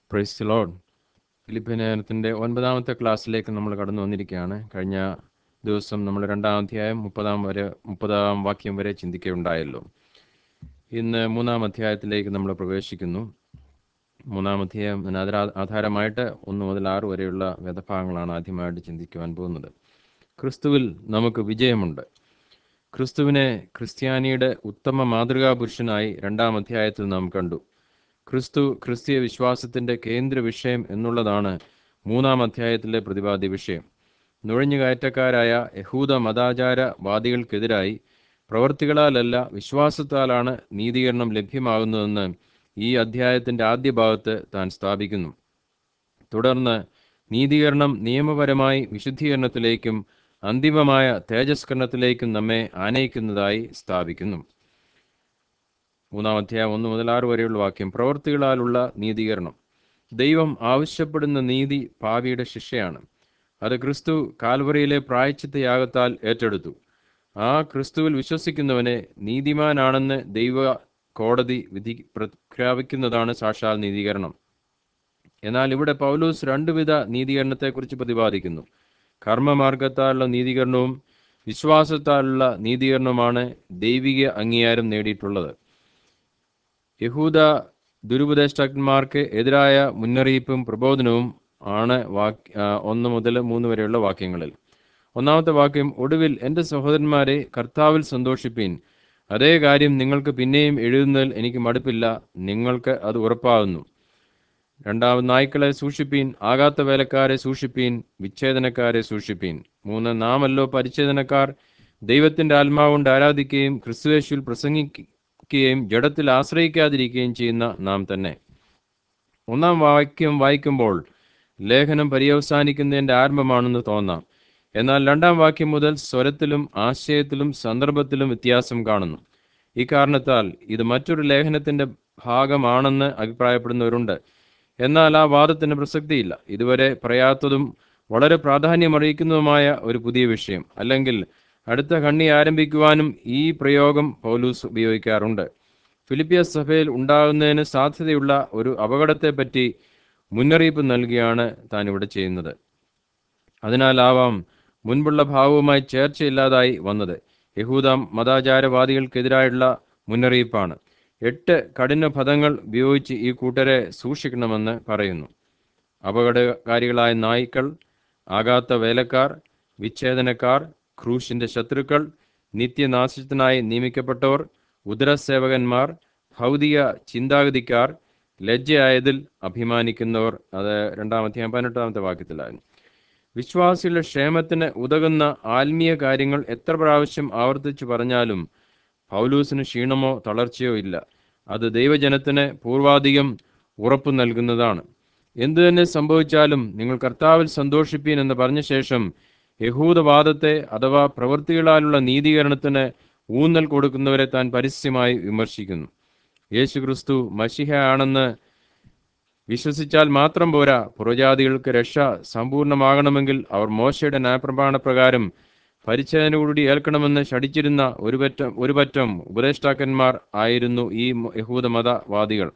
price load ഫിലിപ്പിനത്തിൻ്റെ ഒൻപതാമത്തെ ക്ലാസ്സിലേക്ക് നമ്മൾ കടന്നു വന്നിരിക്കുകയാണ് കഴിഞ്ഞ ദിവസം നമ്മൾ രണ്ടാം അധ്യായം മുപ്പതാം വരെ മുപ്പതാം വാക്യം വരെ ചിന്തിക്കുകയുണ്ടായല്ലോ ഇന്ന് മൂന്നാം അധ്യായത്തിലേക്ക് നമ്മൾ പ്രവേശിക്കുന്നു മൂന്നാം അധ്യായം അതിന് ആധാര- ആധാരമായിട്ട് ഒന്ന് മുതൽ ആറ് വരെയുള്ള വേദഭാഗങ്ങളാണ് ആദ്യമായിട്ട് ചിന്തിക്കുവാൻ പോകുന്നത് ക്രിസ്തുവിൽ നമുക്ക് വിജയമുണ്ട് ക്രിസ്തുവിനെ ക്രിസ്ത്യാനിയുടെ ഉത്തമ മാതൃകാ പുരുഷനായി രണ്ടാം അധ്യായത്തിൽ നാം കണ്ടു ക്രിസ്തു ക്രിസ്തീയ വിശ്വാസത്തിന്റെ കേന്ദ്ര വിഷയം എന്നുള്ളതാണ് മൂന്നാം അധ്യായത്തിലെ പ്രതിപാദ്യ വിഷയം നുഴഞ്ഞുകയറ്റക്കാരായ യഹൂദ മതാചാര വാദികൾക്കെതിരായി പ്രവർത്തികളാലല്ല വിശ്വാസത്താലാണ് നീതീകരണം ലഭ്യമാകുന്നതെന്ന് ഈ അധ്യായത്തിന്റെ ആദ്യ ഭാഗത്ത് താൻ സ്ഥാപിക്കുന്നു തുടർന്ന് നീതീകരണം നിയമപരമായി വിശുദ്ധീകരണത്തിലേക്കും അന്തിമമായ തേജസ്കരണത്തിലേക്കും നമ്മെ ആനയിക്കുന്നതായി സ്ഥാപിക്കുന്നു മൂന്നാം അധ്യായം ഒന്ന് മുതൽ ആറ് വരെയുള്ള വാക്യം പ്രവൃത്തികളാലുള്ള നീതീകരണം ദൈവം ആവശ്യപ്പെടുന്ന നീതി പാപിയുടെ ശിക്ഷയാണ് അത് ക്രിസ്തു കാൽവറിയിലെ പ്രായച്ചിത്ത യാഗത്താൽ ഏറ്റെടുത്തു ആ ക്രിസ്തുവിൽ വിശ്വസിക്കുന്നവനെ നീതിമാനാണെന്ന് ദൈവ കോടതി വിധി പ്രഖ്യാപിക്കുന്നതാണ് സാക്ഷാൽ നീതീകരണം എന്നാൽ ഇവിടെ പൗലൂസ് രണ്ടുവിധ നീതീകരണത്തെക്കുറിച്ച് പ്രതിപാദിക്കുന്നു കർമ്മമാർഗത്താലുള്ള നീതീകരണവും വിശ്വാസത്താലുള്ള നീതീകരണവുമാണ് ദൈവിക അംഗീകാരം നേടിയിട്ടുള്ളത് യഹൂദ ദുരുപദേഷ്ടാക്കന്മാർക്ക് എതിരായ മുന്നറിയിപ്പും പ്രബോധനവും ആണ് വാക്ക് ആ, ഒന്ന് മുതൽ മൂന്ന് വരെയുള്ള വാക്യങ്ങളിൽ ഒന്നാമത്തെ വാക്യം ഒടുവിൽ എൻ്റെ സഹോദരന്മാരെ കർത്താവിൽ സന്തോഷിപ്പീൻ അതേ കാര്യം നിങ്ങൾക്ക് പിന്നെയും എഴുതുന്നതിൽ എനിക്ക് മടുപ്പില്ല നിങ്ങൾക്ക് അത് ഉറപ്പാകുന്നു രണ്ടാമത് നായ്ക്കളെ സൂക്ഷിപ്പീൻ ആകാത്ത വേലക്കാരെ സൂക്ഷിപ്പീൻ വിച്ഛേദനക്കാരെ സൂക്ഷിപ്പീൻ മൂന്ന് നാമല്ലോ പരിച്ഛേദനക്കാർ ദൈവത്തിന്റെ ആത്മാവുകൊണ്ട് ആരാധിക്കുകയും ക്രിസ്തുവേശുവിൽ പ്രസംഗിക്കുകയും ജഡത്തിൽ ആശ്രയിക്കാതിരിക്കുകയും ചെയ്യുന്ന നാം തന്നെ ഒന്നാം വാക്യം വായിക്കുമ്പോൾ ലേഖനം പര്യവസാനിക്കുന്നതിന്റെ ആരംഭമാണെന്ന് തോന്നാം എന്നാൽ രണ്ടാം വാക്യം മുതൽ സ്വരത്തിലും ആശയത്തിലും സന്ദർഭത്തിലും വ്യത്യാസം കാണുന്നു ഇക്കാരണത്താൽ ഇത് മറ്റൊരു ലേഖനത്തിന്റെ ഭാഗമാണെന്ന് അഭിപ്രായപ്പെടുന്നവരുണ്ട് എന്നാൽ ആ വാദത്തിന് പ്രസക്തിയില്ല ഇതുവരെ പറയാത്തതും വളരെ പ്രാധാന്യമറിയിക്കുന്നതുമായ ഒരു പുതിയ വിഷയം അല്ലെങ്കിൽ അടുത്ത കണ്ണി ആരംഭിക്കുവാനും ഈ പ്രയോഗം പൗലൂസ് ഉപയോഗിക്കാറുണ്ട് ഫിലിപ്പിയ സഭയിൽ ഉണ്ടാകുന്നതിന് സാധ്യതയുള്ള ഒരു അപകടത്തെപ്പറ്റി മുന്നറിയിപ്പ് നൽകിയാണ് താൻ ഇവിടെ ചെയ്യുന്നത് അതിനാലാവാം മുൻപുള്ള ഭാവവുമായി ചേർച്ചയില്ലാതായി വന്നത് യഹൂദ മതാചാരവാദികൾക്കെതിരായുള്ള മുന്നറിയിപ്പാണ് എട്ട് കഠിന പദങ്ങൾ ഉപയോഗിച്ച് ഈ കൂട്ടരെ സൂക്ഷിക്കണമെന്ന് പറയുന്നു അപകടകാരികളായ നായ്ക്കൾ ആകാത്ത വേലക്കാർ വിച്ഛേദനക്കാർ ക്രൂശിന്റെ ശത്രുക്കൾ നിത്യനാശത്തിനായി നിയമിക്കപ്പെട്ടവർ ഉദരസേവകന്മാർ ഭൗതിക ചിന്താഗതിക്കാർ ലജ്ജയായതിൽ അഭിമാനിക്കുന്നവർ അത് രണ്ടാമത്തെ പതിനെട്ടാമത്തെ വാക്യത്തിലായിരുന്നു വിശ്വാസികളുടെ ക്ഷേമത്തിന് ഉതകുന്ന ആത്മീയ കാര്യങ്ങൾ എത്ര പ്രാവശ്യം ആവർത്തിച്ചു പറഞ്ഞാലും പൗലൂസിന് ക്ഷീണമോ തളർച്ചയോ ഇല്ല അത് ദൈവജനത്തിന് പൂർവാധികം ഉറപ്പു നൽകുന്നതാണ് എന്തു തന്നെ സംഭവിച്ചാലും നിങ്ങൾ കർത്താവിൽ സന്തോഷിപ്പീൻ എന്ന് പറഞ്ഞ ശേഷം യഹൂദവാദത്തെ അഥവാ പ്രവൃത്തികളാലുള്ള നീതീകരണത്തിന് ഊന്നൽ കൊടുക്കുന്നവരെ താൻ പരസ്യമായി വിമർശിക്കുന്നു യേശുക്രിസ്തു മഷിഹ ആണെന്ന് വിശ്വസിച്ചാൽ മാത്രം പോരാ പുറജാതികൾക്ക് രക്ഷ സമ്പൂർണ്ണമാകണമെങ്കിൽ അവർ മോശയുടെ ന്യായപ്രമാണ പ്രകാരം പരിച്ഛേദനയോടുകൂടി ഏൽക്കണമെന്ന് ശടിച്ചിരുന്ന ഒരു പറ്റം ഒരു പറ്റം ഉപദേഷ്ടാക്കന്മാർ ആയിരുന്നു ഈ യഹൂദ മതവാദികൾ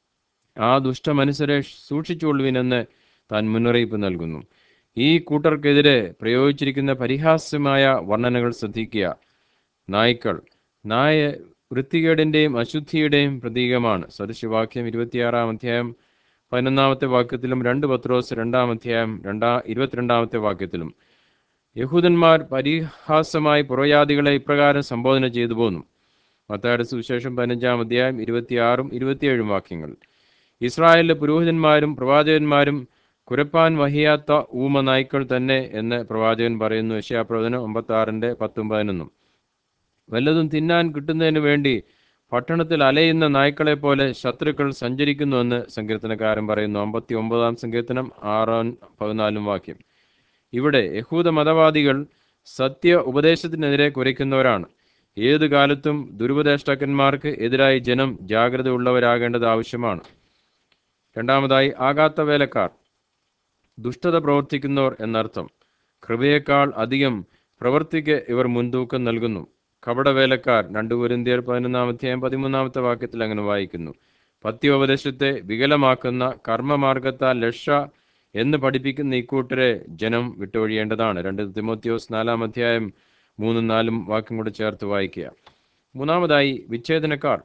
ആ ദുഷ്ടമനുസരെ സൂക്ഷിച്ചുകൊള്ളുവിനെന്ന് താൻ മുന്നറിയിപ്പ് നൽകുന്നു ഈ കൂട്ടർക്കെതിരെ പ്രയോഗിച്ചിരിക്കുന്ന പരിഹാസ്യമായ വർണ്ണനകൾ ശ്രദ്ധിക്കുക നായ്ക്കൾ നായ വൃത്തികേടിന്റെയും അശുദ്ധിയുടെയും പ്രതീകമാണ് സദൃശവാക്യം ഇരുപത്തിയാറാം അധ്യായം പതിനൊന്നാമത്തെ വാക്യത്തിലും രണ്ട് പത്രോസ് രണ്ടാം അധ്യായം രണ്ടാ ഇരുപത്തിരണ്ടാമത്തെ വാക്യത്തിലും യഹൂദന്മാർ പരിഹാസമായി പുറയാദികളെ ഇപ്രകാരം സംബോധന ചെയ്തു പോന്നു മത്തായുടെ സുവിശേഷം പതിനഞ്ചാം അധ്യായം ഇരുപത്തിയാറും ഇരുപത്തിയേഴും വാക്യങ്ങൾ ഇസ്രായേലിലെ പുരോഹിതന്മാരും പ്രവാചകന്മാരും കുരപ്പാൻ വഹിയാത്ത ഊമ നായ്ക്കൾ തന്നെ എന്ന് പ്രവാചകൻ പറയുന്നു യശയാപ്രവചനം ഒമ്പത്തി ആറിന്റെ പത്തും പതിനൊന്നും വല്ലതും തിന്നാൻ കിട്ടുന്നതിന് വേണ്ടി പട്ടണത്തിൽ അലയുന്ന നായ്ക്കളെ പോലെ ശത്രുക്കൾ സഞ്ചരിക്കുന്നുവെന്ന് സങ്കീർത്തനക്കാരൻ പറയുന്നു അമ്പത്തി ഒമ്പതാം സങ്കീർത്തനം ആറാം പതിനാലും വാക്യം ഇവിടെ യഹൂദ മതവാദികൾ സത്യ ഉപദേശത്തിനെതിരെ കുരയ്ക്കുന്നവരാണ് ഏതു കാലത്തും ദുരുപദേഷ്ടാക്കന്മാർക്ക് എതിരായി ജനം ജാഗ്രത ഉള്ളവരാകേണ്ടത് ആവശ്യമാണ് രണ്ടാമതായി ആകാത്ത വേലക്കാർ ദുഷ്ടത പ്രവർത്തിക്കുന്നവർ എന്നർത്ഥം കൃപയേക്കാൾ അധികം പ്രവർത്തിക്ക് ഇവർ മുൻതൂക്കം നൽകുന്നു കപടവേലക്കാർ രണ്ടു കുരിന്തിയർ പതിനൊന്നാം അധ്യായം പതിമൂന്നാമത്തെ വാക്യത്തിൽ അങ്ങനെ വായിക്കുന്നു പത്യോപദേശത്തെ വികലമാക്കുന്ന കർമ്മമാർഗത്താൽ രക്ഷ എന്ന് പഠിപ്പിക്കുന്ന ഇക്കൂട്ടരെ ജനം വിട്ടൊഴിയേണ്ടതാണ് രണ്ട് തിമോത്തിയോസ് നാലാം അധ്യായം മൂന്നും നാലും വാക്യം കൂടെ ചേർത്ത് വായിക്കുക മൂന്നാമതായി വിച്ഛേദനക്കാർ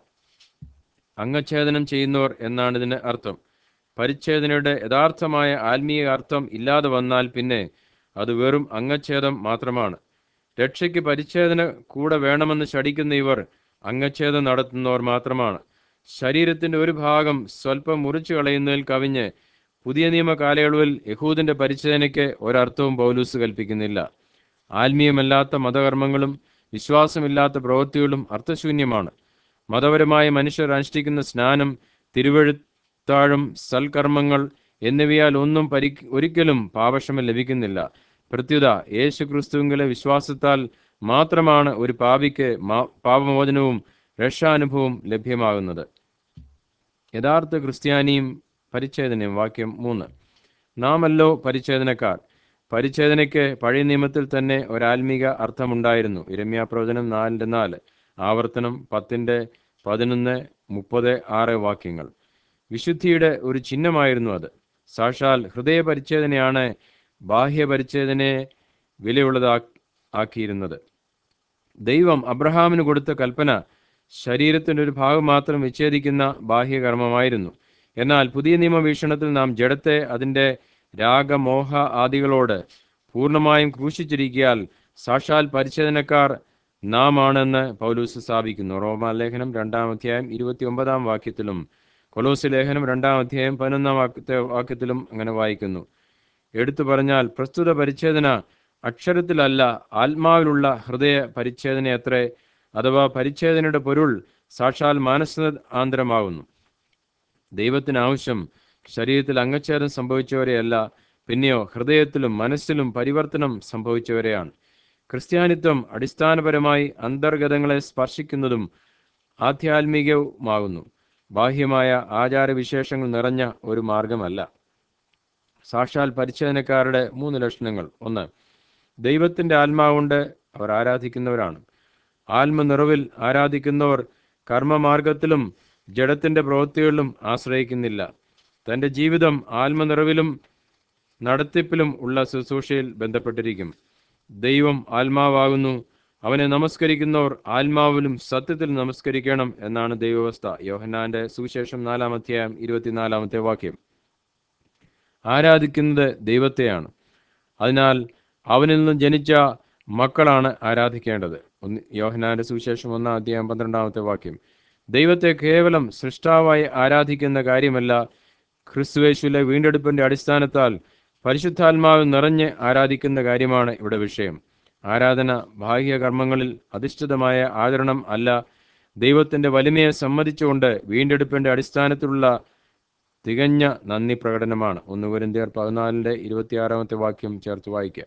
അംഗച്ഛേദനം ചെയ്യുന്നവർ എന്നാണ് ഇതിന് അർത്ഥം പരിച്ഛേദനയുടെ യഥാർത്ഥമായ ആത്മീയ അർത്ഥം ഇല്ലാതെ വന്നാൽ പിന്നെ അത് വെറും അംഗച്ഛേദം മാത്രമാണ് രക്ഷയ്ക്ക് പരിച്ഛേദന കൂടെ വേണമെന്ന് ശടിക്കുന്ന ഇവർ അംഗച്ഛേദം നടത്തുന്നവർ മാത്രമാണ് ശരീരത്തിന്റെ ഒരു ഭാഗം സ്വല്പം മുറിച്ചു കളയുന്നതിൽ കവിഞ്ഞ് പുതിയ നിയമ കാലയളവിൽ യഹൂദിന്റെ പരിച്ഛേദനയ്ക്ക് ഒരർത്ഥവും പൗലൂസ് കൽപ്പിക്കുന്നില്ല ആത്മീയമല്ലാത്ത മതകർമ്മങ്ങളും വിശ്വാസമില്ലാത്ത പ്രവൃത്തികളും അർത്ഥശൂന്യമാണ് മതപരമായ മനുഷ്യർ അനുഷ്ഠിക്കുന്ന സ്നാനം തിരുവഴുത്താഴും സൽക്കർമ്മങ്ങൾ എന്നിവയാൽ ഒന്നും പരി ഒരിക്കലും പാപക്ഷമ ലഭിക്കുന്നില്ല പ്രത്യുത യേശു ക്രിസ്തുവിലെ വിശ്വാസത്താൽ മാത്രമാണ് ഒരു പാപിക്ക് മാ- പാപമോചനവും രക്ഷാനുഭവവും ലഭ്യമാകുന്നത് യഥാർത്ഥ ക്രിസ്ത്യാനിയും പരിച്ഛേദനയും വാക്യം മൂന്ന് നാമല്ലോ പരിച്ഛേദനക്കാർ പരിച്ഛേദനയ്ക്ക് പഴയ നിയമത്തിൽ തന്നെ ഒരാത്മീക അർത്ഥമുണ്ടായിരുന്നു ഇരമ്യ പ്രവചനം നാലിന്റെ നാല് ആവർത്തനം പത്തിന്റെ പതിനൊന്ന് മുപ്പത് ആറ് വാക്യങ്ങൾ വിശുദ്ധിയുടെ ഒരു ചിഹ്നമായിരുന്നു അത് സാക്ഷാൽ ഹൃദയ പരിച്ഛേദനയാണ് ബാഹ്യ പരിച്ഛേദനയെ വിലയുള്ളതാ ആക്കിയിരുന്നത് ദൈവം അബ്രഹാമിന് കൊടുത്ത കൽപ്പന ശരീരത്തിന്റെ ഒരു ഭാഗം മാത്രം വിച്ഛേദിക്കുന്ന ബാഹ്യകർമ്മമായിരുന്നു എന്നാൽ പുതിയ നിയമ വീക്ഷണത്തിൽ നാം ജഡത്തെ അതിന്റെ രാഗമോഹ ആദികളോട് പൂർണ്ണമായും ക്രൂശിച്ചിരിക്കിയാൽ സാക്ഷാൽ പരിച്ഛേദനക്കാർ നാം ആണെന്ന് പൗലൂസ് സ്ഥാപിക്കുന്നു റോമാലേഖനം രണ്ടാം അധ്യായം ഇരുപത്തി ഒമ്പതാം വാക്യത്തിലും കൊലോസ് ലേഖനം രണ്ടാം അധ്യായം പതിനൊന്നാം വാക്യത്തെ വാക്യത്തിലും അങ്ങനെ വായിക്കുന്നു എടുത്തു പറഞ്ഞാൽ പ്രസ്തുത പരിച്ഛേദന അക്ഷരത്തിലല്ല ആത്മാവിലുള്ള ഹൃദയ പരിച്ഛേദനയത്രേ അഥവാ പരിച്ഛേദനയുടെ പൊരുൾ സാക്ഷാൽ മാനസാന്തരമാകുന്നു ദൈവത്തിന് ആവശ്യം ശരീരത്തിൽ അംഗച്ഛേദം സംഭവിച്ചവരെയല്ല പിന്നെയോ ഹൃദയത്തിലും മനസ്സിലും പരിവർത്തനം സംഭവിച്ചവരെയാണ് ക്രിസ്ത്യാനിത്വം അടിസ്ഥാനപരമായി അന്തർഗതങ്ങളെ സ്പർശിക്കുന്നതും ആധ്യാത്മികവുമാകുന്നു ബാഹ്യമായ ആചാരവിശേഷങ്ങൾ നിറഞ്ഞ ഒരു മാർഗമല്ല സാക്ഷാൽ പരിച്ഛേദനക്കാരുടെ മൂന്ന് ലക്ഷണങ്ങൾ ഒന്ന് ദൈവത്തിന്റെ ആത്മാവുകൊണ്ട് അവർ ആരാധിക്കുന്നവരാണ് ആത്മനിറവിൽ ആരാധിക്കുന്നവർ കർമ്മമാർഗത്തിലും ജഡത്തിന്റെ പ്രവൃത്തികളിലും ആശ്രയിക്കുന്നില്ല തന്റെ ജീവിതം ആത്മനിറവിലും നടത്തിപ്പിലും ഉള്ള ശുശ്രൂഷയിൽ ബന്ധപ്പെട്ടിരിക്കും ദൈവം ആത്മാവാകുന്നു അവനെ നമസ്കരിക്കുന്നവർ ആത്മാവിലും സത്യത്തിൽ നമസ്കരിക്കണം എന്നാണ് ദൈവവസ്ഥ യോഹന്നാന്റെ സുവിശേഷം നാലാം അധ്യായം ഇരുപത്തിനാലാമത്തെ വാക്യം ആരാധിക്കുന്നത് ദൈവത്തെയാണ് അതിനാൽ അവനിൽ നിന്ന് ജനിച്ച മക്കളാണ് ആരാധിക്കേണ്ടത് ഒന്ന് യോഹനാന്റെ സുവിശേഷം ഒന്നാം അധ്യായം പന്ത്രണ്ടാമത്തെ വാക്യം ദൈവത്തെ കേവലം സൃഷ്ടാവായി ആരാധിക്കുന്ന കാര്യമല്ല ക്രിസ്തുവേശുവിലെ വീണ്ടെടുപ്പിന്റെ അടിസ്ഥാനത്താൽ പരിശുദ്ധാത്മാവ് നിറഞ്ഞ് ആരാധിക്കുന്ന കാര്യമാണ് ഇവിടെ വിഷയം ആരാധന ബാഹ്യ കർമ്മങ്ങളിൽ അധിഷ്ഠിതമായ ആചരണം അല്ല ദൈവത്തിന്റെ വലിമയെ സമ്മതിച്ചുകൊണ്ട് വീണ്ടെടുപ്പിന്റെ അടിസ്ഥാനത്തിലുള്ള തികഞ്ഞ നന്ദി പ്രകടനമാണ് ഒന്ന് കുരിന്തിയർ പതിനാലിന്റെ ഇരുപത്തിയാറാമത്തെ വാക്യം ചേർത്ത് വായിക്കുക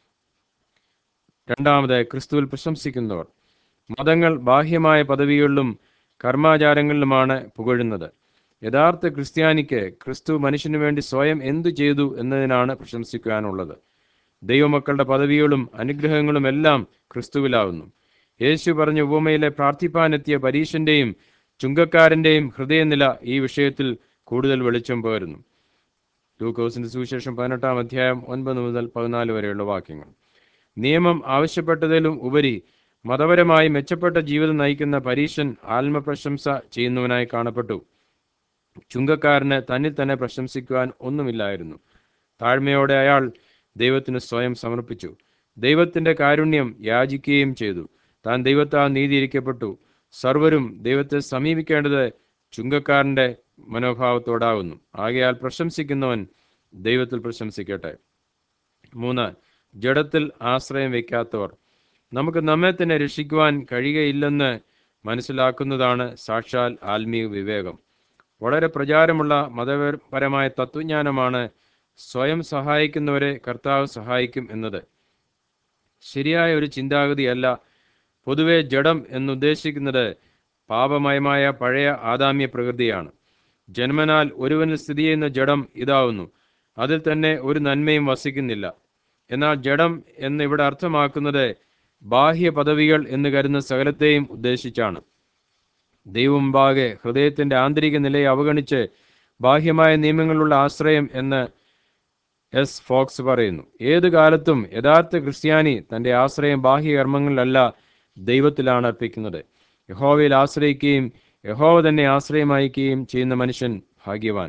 രണ്ടാമത് ക്രിസ്തുവിൽ പ്രശംസിക്കുന്നവർ മതങ്ങൾ ബാഹ്യമായ പദവികളിലും കർമാചാരങ്ങളിലുമാണ് പുകഴുന്നത് യഥാർത്ഥ ക്രിസ്ത്യാനിക്ക് ക്രിസ്തു മനുഷ്യനു വേണ്ടി സ്വയം എന്തു ചെയ്തു എന്നതിനാണ് പ്രശംസിക്കുവാനുള്ളത് ദൈവമക്കളുടെ പദവികളും അനുഗ്രഹങ്ങളും എല്ലാം ക്രിസ്തുവിലാവുന്നു യേശു പറഞ്ഞ ഉപമയിലെ പ്രാർത്ഥിപ്പാനെത്തിയ പരീശന്റെയും ചുങ്കക്കാരന്റെയും ഹൃദയനില ഈ വിഷയത്തിൽ കൂടുതൽ വെളിച്ചം പകരുന്നു ലൂക്കോസിന്റെ സുവിശേഷം പതിനെട്ടാം അധ്യായം ഒൻപത് മുതൽ പതിനാല് വരെയുള്ള വാക്യങ്ങൾ നിയമം ആവശ്യപ്പെട്ടതിലും ഉപരി മതപരമായി മെച്ചപ്പെട്ട ജീവിതം നയിക്കുന്ന പരീശൻ ആത്മപ്രശംസ ചെയ്യുന്നവനായി കാണപ്പെട്ടു ചുങ്കക്കാരന് തന്നിൽ തന്നെ പ്രശംസിക്കുവാൻ ഒന്നുമില്ലായിരുന്നു താഴ്മയോടെ അയാൾ ദൈവത്തിന് സ്വയം സമർപ്പിച്ചു ദൈവത്തിന്റെ കാരുണ്യം യാചിക്കുകയും ചെയ്തു താൻ ദൈവത്താൽ നീതിയിരിക്കപ്പെട്ടു സർവരും ദൈവത്തെ സമീപിക്കേണ്ടത് ചുങ്കക്കാരന്റെ മനോഭാവത്തോടാകുന്നു ആകയാൽ പ്രശംസിക്കുന്നവൻ ദൈവത്തിൽ പ്രശംസിക്കട്ടെ മൂന്ന് ജഡത്തിൽ ആശ്രയം വയ്ക്കാത്തവർ നമുക്ക് നമ്മെ തന്നെ രക്ഷിക്കുവാൻ കഴിയുകയില്ലെന്ന് മനസ്സിലാക്കുന്നതാണ് സാക്ഷാൽ ആത്മീയ വിവേകം വളരെ പ്രചാരമുള്ള മതപരമായ തത്വജ്ഞാനമാണ് സ്വയം സഹായിക്കുന്നവരെ കർത്താവ് സഹായിക്കും എന്നത് ശരിയായ ഒരു ചിന്താഗതിയല്ല പൊതുവെ ജഡം എന്നുദ്ദേശിക്കുന്നത് പാപമയമായ പഴയ ആദാമ്യ പ്രകൃതിയാണ് ജന്മനാൽ ഒരുവനിൽ സ്ഥിതി ചെയ്യുന്ന ജഡം ഇതാവുന്നു അതിൽ തന്നെ ഒരു നന്മയും വസിക്കുന്നില്ല എന്നാൽ ജഡം എന്ന് ഇവിടെ അർത്ഥമാക്കുന്നത് ബാഹ്യ പദവികൾ എന്ന് കരുതുന്ന സകലത്തെയും ഉദ്ദേശിച്ചാണ് ദൈവമുമ്പാകെ ഹൃദയത്തിന്റെ ആന്തരിക നിലയെ അവഗണിച്ച് ബാഹ്യമായ നിയമങ്ങളുള്ള ആശ്രയം എന്ന് എസ് ഫോക്സ് പറയുന്നു ഏത് കാലത്തും യഥാർത്ഥ ക്രിസ്ത്യാനി തന്റെ ആശ്രയം ബാഹ്യകർമ്മങ്ങളിലല്ല ദൈവത്തിലാണ് അർപ്പിക്കുന്നത് യഹോവയിൽ ആശ്രയിക്കുകയും യഹോവ തന്നെ ആശ്രയമായിക്കുകയും ചെയ്യുന്ന മനുഷ്യൻ ഭാഗ്യവാൻ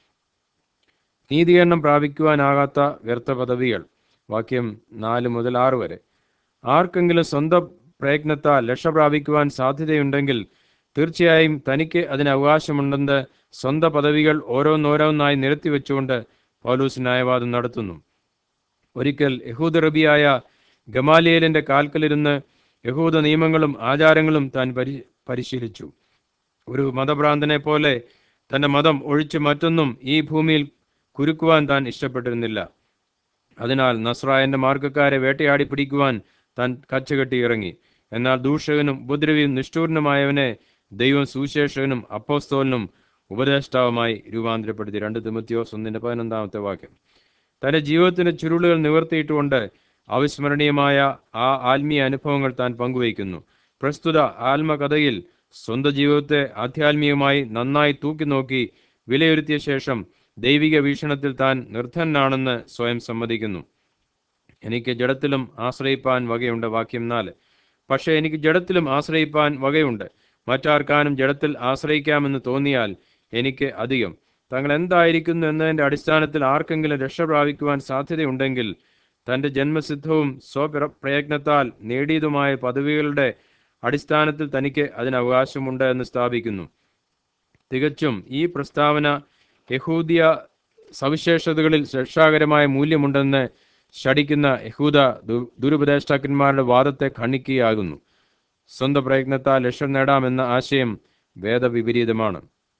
നീതീകരണം പ്രാപിക്കുവാനാകാത്ത വ്യർത്ഥ പദവികൾ വാക്യം നാല് മുതൽ ആറ് വരെ ആർക്കെങ്കിലും സ്വന്തം പ്രയത്നത്താൽ രക്ഷ പ്രാപിക്കുവാൻ സാധ്യതയുണ്ടെങ്കിൽ തീർച്ചയായും തനിക്ക് അതിന് അവകാശമുണ്ടെന്ന് സ്വന്തം പദവികൾ ഓരോന്നോരോന്നായി നിരത്തി വെച്ചുകൊണ്ട് പൗലൂസ് ന്യായവാദം നടത്തുന്നു ഒരിക്കൽ യഹൂദ റബിയായ ഗമാലിയേലിന്റെ കാൽക്കലിരുന്ന് യഹൂദ നിയമങ്ങളും ആചാരങ്ങളും താൻ പരി പരിശീലിച്ചു ഒരു മതഭ്രാന്തനെ പോലെ തന്റെ മതം ഒഴിച്ച് മറ്റൊന്നും ഈ ഭൂമിയിൽ കുരുക്കുവാൻ താൻ ഇഷ്ടപ്പെട്ടിരുന്നില്ല അതിനാൽ നസ്രായന്റെ മാർഗക്കാരെ വേട്ടയാടി പിടിക്കുവാൻ താൻ കച്ചകെട്ടി ഇറങ്ങി എന്നാൽ ദൂഷകനും ഉപദ്രവിയും നിഷ്ഠൂരനുമായവനെ ദൈവം സുവിശേഷകനും അപ്പോസ്തോലിനും ഉപദേഷ്ടാവുമായി രൂപാന്തരപ്പെടുത്തി രണ്ട് തിമത്തിയോസ് ഒന്നിന്റെ പതിനൊന്നാമത്തെ വാക്യം തന്റെ ജീവിതത്തിന്റെ ചുരുളുകൾ നിവർത്തിയിട്ടുകൊണ്ട് അവിസ്മരണീയമായ ആ ആത്മീയ അനുഭവങ്ങൾ താൻ പങ്കുവയ്ക്കുന്നു പ്രസ്തുത ആത്മകഥയിൽ സ്വന്തം ജീവിതത്തെ ആധ്യാത്മികമായി നന്നായി തൂക്കി നോക്കി വിലയിരുത്തിയ ശേഷം ദൈവിക വീക്ഷണത്തിൽ താൻ നിർധനാണെന്ന് സ്വയം സമ്മതിക്കുന്നു എനിക്ക് ജഡത്തിലും ആശ്രയിപ്പാൻ വകയുണ്ട് വാക്യം നാല് പക്ഷേ എനിക്ക് ജഡത്തിലും ആശ്രയിപ്പാൻ വകയുണ്ട് മറ്റാർക്കാനും ജഡത്തിൽ ആശ്രയിക്കാമെന്ന് തോന്നിയാൽ എനിക്ക് അധികം തങ്ങൾ എന്തായിരിക്കുന്നു എന്നതിന്റെ അടിസ്ഥാനത്തിൽ ആർക്കെങ്കിലും രക്ഷ പ്രാപിക്കുവാൻ സാധ്യതയുണ്ടെങ്കിൽ തന്റെ ജന്മസിദ്ധവും സ്വപ്രയത്നത്താൽ നേടിയതുമായ പദവികളുടെ അടിസ്ഥാനത്തിൽ തനിക്ക് അതിന് അവകാശമുണ്ട് എന്ന് സ്ഥാപിക്കുന്നു തികച്ചും ഈ പ്രസ്താവന യഹൂദിയ സവിശേഷതകളിൽ രക്ഷാകരമായ മൂല്യമുണ്ടെന്ന് ശടിക്കുന്ന യഹൂദ ദു- ദുരുപദേഷ്ടാക്കന്മാരുടെ വാദത്തെ ഖണ്ഡിക്കുകയാകുന്നു സ്വന്തം പ്രയത്നത്താൽ രക്ഷ നേടാമെന്ന ആശയം വേദവിപരീതമാണ്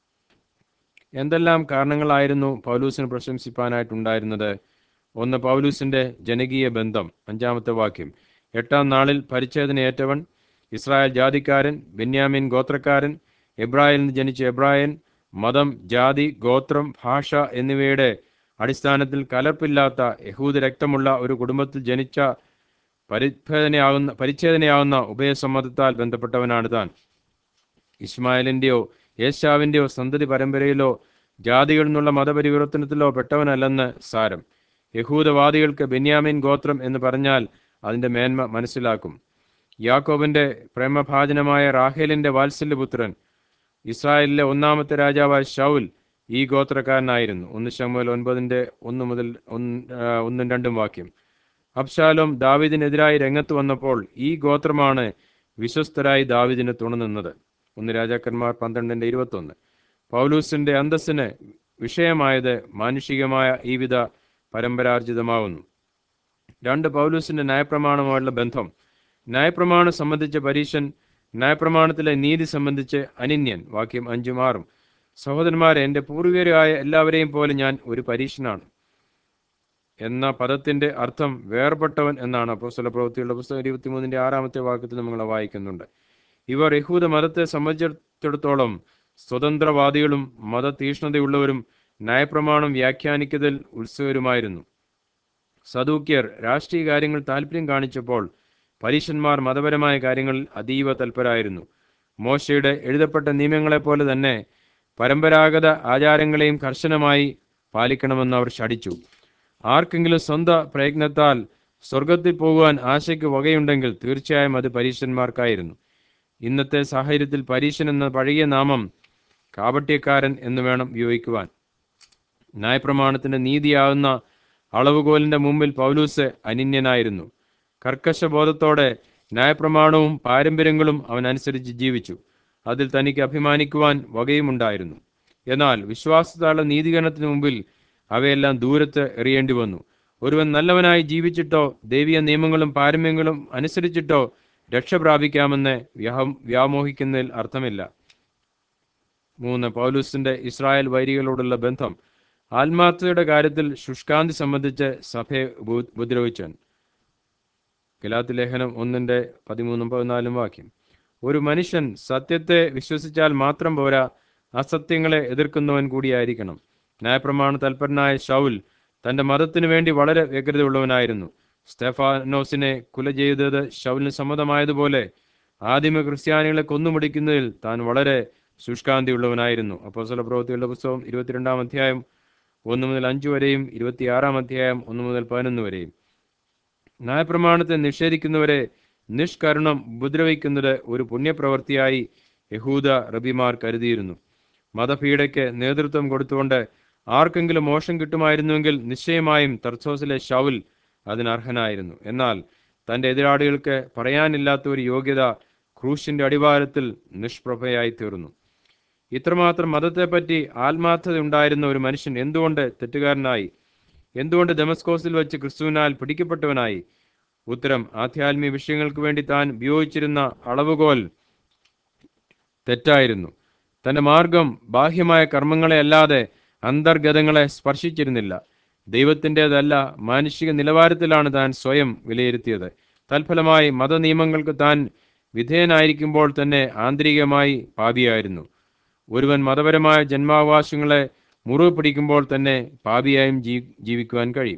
എന്തെല്ലാം കാരണങ്ങളായിരുന്നു പൗലൂസിന് പ്രശംസിപ്പാനായിട്ടുണ്ടായിരുന്നത് ഒന്ന് പൗലൂസിന്റെ ജനകീയ ബന്ധം അഞ്ചാമത്തെ വാക്യം എട്ടാം നാളിൽ പരിച്ഛേദനയേറ്റവൻ ഇസ്രായേൽ ജാതിക്കാരൻ ബെന്യാമിൻ ഗോത്രക്കാരൻ എബ്രായിൽ നിന്ന് ജനിച്ച എബ്രായൻ മതം ജാതി ഗോത്രം ഭാഷ എന്നിവയുടെ അടിസ്ഥാനത്തിൽ കലർപ്പില്ലാത്ത യഹൂദ രക്തമുള്ള ഒരു കുടുംബത്തിൽ ജനിച്ച പരിച്ഛേദനയാകുന്ന പരിച്ഛേദനയാകുന്ന ഉഭയസമ്മതത്താൽ ബന്ധപ്പെട്ടവനാണ് താൻ ഇസ്മായിലിന്റെയോ യേശാവിന്റെയോ സന്തതി പരമ്പരയിലോ ജാതികളിൽ നിന്നുള്ള മതപരിവർത്തനത്തിലോ പെട്ടവനല്ലെന്ന് സാരം യഹൂദവാദികൾക്ക് ബെന്യാമിൻ ഗോത്രം എന്ന് പറഞ്ഞാൽ അതിന്റെ മേന്മ മനസ്സിലാക്കും യാക്കോബിന്റെ പ്രേമഭാജനമായ റാഹേലിന്റെ വാത്സല്യപുത്രൻ ഇസ്രായേലിലെ ഒന്നാമത്തെ രാജാവായ ഷൗൽ ഈ ഗോത്രക്കാരനായിരുന്നു ഒന്ന് ശമുവേൽ ഒൻപതിന്റെ ഒന്ന് മുതൽ ഒന്ന് ആ, ഒന്നും രണ്ടും വാക്യം അബ്ശാലോം ദാവിദിനെതിരായി രംഗത്ത് വന്നപ്പോൾ ഈ ഗോത്രമാണ് വിശ്വസ്തരായി ദാവിദിന് തുണനിന്നത് ഒന്ന് രാജാക്കന്മാർ പന്ത്രണ്ടിന്റെ ഇരുപത്തൊന്ന് പൗലൂസിന്റെ അന്തസ്സിന് വിഷയമായത് മാനുഷികമായ ഈ വിധ പരമ്പരാർജിതമാവുന്നു രണ്ട് പൗലൂസിന്റെ ന്യായപ്രമാണമായുള്ള ബന്ധം ന്യായപ്രമാണം സംബന്ധിച്ച പരീശൻ ന്യായപ്രമാണത്തിലെ നീതി സംബന്ധിച്ച് അനിന്യൻ വാക്യം അഞ്ചും ആറും സഹോദരന്മാരെ എൻ്റെ പൂർവികരായ എല്ലാവരെയും പോലെ ഞാൻ ഒരു പരീക്ഷനാണ് എന്ന പദത്തിന്റെ അർത്ഥം വേർപെട്ടവൻ എന്നാണ് അപ്പോസ്തല പ്രവൃത്തിയുടെ പുസ്തകം ഇരുപത്തിമൂന്നിന്റെ ആറാമത്തെ വാക്യത്തിൽ നമ്മൾ വായിക്കുന്നുണ്ട് ഇവർ യഹൂദ മതത്തെ സംബന്ധിച്ചിടത്തോളം സ്വതന്ത്രവാദികളും മതതീഷ്ണതയുള്ളവരും ന്യായപ്രമാണം വ്യാഖ്യാനിക്കുന്നതിൽ ഉത്സുകരുമായിരുന്നു സദൂക്യർ രാഷ്ട്രീയ കാര്യങ്ങൾ താല്പര്യം കാണിച്ചപ്പോൾ പരീശന്മാർ മതപരമായ കാര്യങ്ങളിൽ അതീവ തൽപരായിരുന്നു മോശയുടെ എഴുതപ്പെട്ട നിയമങ്ങളെപ്പോലെ തന്നെ പരമ്പരാഗത ആചാരങ്ങളെയും കർശനമായി പാലിക്കണമെന്ന് അവർ ശടിച്ചു ആർക്കെങ്കിലും സ്വന്തം പ്രയത്നത്താൽ സ്വർഗത്തിൽ പോകുവാൻ ആശയ്ക്ക് വകയുണ്ടെങ്കിൽ തീർച്ചയായും അത് പരീശന്മാർക്കായിരുന്നു ഇന്നത്തെ സാഹചര്യത്തിൽ പരീശൻ എന്ന പഴകിയ നാമം കാപട്യക്കാരൻ എന്ന് വേണം ഉപയോഗിക്കുവാൻ ന്യായപ്രമാണത്തിന്റെ നീതിയാകുന്ന അളവുകോലിന്റെ മുമ്പിൽ പൗലൂസ് അനിന്യനായിരുന്നു കർക്കശബോധത്തോടെ ന്യായപ്രമാണവും പാരമ്പര്യങ്ങളും അവൻ അനുസരിച്ച് ജീവിച്ചു അതിൽ തനിക്ക് അഭിമാനിക്കുവാൻ വകയുമുണ്ടായിരുന്നു എന്നാൽ വിശ്വാസത്താലുള്ള നീതീകരണത്തിന് മുമ്പിൽ അവയെല്ലാം ദൂരത്ത് എറിയേണ്ടി വന്നു ഒരുവൻ നല്ലവനായി ജീവിച്ചിട്ടോ ദൈവിക നിയമങ്ങളും പാരമ്യങ്ങളും അനുസരിച്ചിട്ടോ രക്ഷ പ്രാപിക്കാമെന്ന് വ്യാഹം വ്യാമോഹിക്കുന്നതിൽ അർത്ഥമില്ല മൂന്ന് പൗലൂസിന്റെ ഇസ്രായേൽ വൈരികളോടുള്ള ബന്ധം ആത്മാർത്ഥതയുടെ കാര്യത്തിൽ ശുഷ്കാന്തി സംബന്ധിച്ച് സഭയെ ഉപ- ഉപദ്രവിച്ചൻ ഗലാത്തി ലേഖനം ഒന്നിന്റെ പതിമൂന്നും പതിനാലും വാക്യം ഒരു മനുഷ്യൻ സത്യത്തെ വിശ്വസിച്ചാൽ മാത്രം പോരാ അസത്യങ്ങളെ എതിർക്കുന്നവൻ കൂടിയായിരിക്കണം ന്യായപ്രമാണ തൽപരനായ ഷൗൽ തന്റെ മതത്തിനു വേണ്ടി വളരെ വ്യഗ്രതയുള്ളവനായിരുന്നു സ്തെഫാനോസിനെ കുല ചെയ്തത് ഷൗലിന് സമ്മതമായതുപോലെ ആദിമ ക്രിസ്ത്യാനികളെ കൊന്നുമുടിക്കുന്നതിൽ താൻ വളരെ ശുഷ്കാന്തിയുള്ളവനായിരുന്നു അപ്പോസ്തല പ്രവൃത്തികളുടെ പുസ്തകം ഇരുപത്തിരണ്ടാം അധ്യായം ഒന്ന് മുതൽ അഞ്ച് വരെയും ഇരുപത്തിയാറാം അധ്യായം ഒന്ന് മുതൽ പതിനൊന്ന് വരെയും ന്യായപ്രമാണത്തെ നിഷേധിക്കുന്നവരെ നിഷ്കരുണം ഉപദ്രവിക്കുന്നത് ഒരു പുണ്യപ്രവൃത്തിയായി യഹൂദ റബിമാർ കരുതിയിരുന്നു മതപീഡയ്ക്ക് നേതൃത്വം കൊടുത്തുകൊണ്ട് ആർക്കെങ്കിലും മോശം കിട്ടുമായിരുന്നുവെങ്കിൽ നിശ്ചയമായും തർസോസിലെ ഷൗൽ അതിനർഹനായിരുന്നു എന്നാൽ തന്റെ എതിരാളികൾക്ക് പറയാനില്ലാത്ത ഒരു യോഗ്യത ക്രൂശിന്റെ അടിവാരത്തിൽ നിഷ്പ്രഭയായി തീർന്നു ഇത്രമാത്രം മതത്തെപ്പറ്റി ആത്മാർത്ഥത ഉണ്ടായിരുന്ന ഒരു മനുഷ്യൻ എന്തുകൊണ്ട് തെറ്റുകാരനായി എന്തുകൊണ്ട് ഡെമസ്കോസിൽ വെച്ച് ക്രിസ്തുവിനാൽ പിടിക്കപ്പെട്ടവനായി ഉത്തരം ആധ്യാത്മിക വിഷയങ്ങൾക്ക് വേണ്ടി താൻ ഉപയോഗിച്ചിരുന്ന അളവുകോൽ തെറ്റായിരുന്നു തന്റെ മാർഗം ബാഹ്യമായ കർമ്മങ്ങളെ അല്ലാതെ അന്തർഗതങ്ങളെ സ്പർശിച്ചിരുന്നില്ല ദൈവത്തിൻ്റെതല്ല മാനുഷിക നിലവാരത്തിലാണ് താൻ സ്വയം വിലയിരുത്തിയത് തൽഫലമായി മതനിയമങ്ങൾക്ക് താൻ വിധേയനായിരിക്കുമ്പോൾ തന്നെ ആന്തരികമായി പാപിയായിരുന്നു ഒരുവൻ മതപരമായ ജന്മാവകാശങ്ങളെ മുറിവ് പിടിക്കുമ്പോൾ തന്നെ പാപിയായും ജീ ജീവിക്കുവാൻ കഴിയും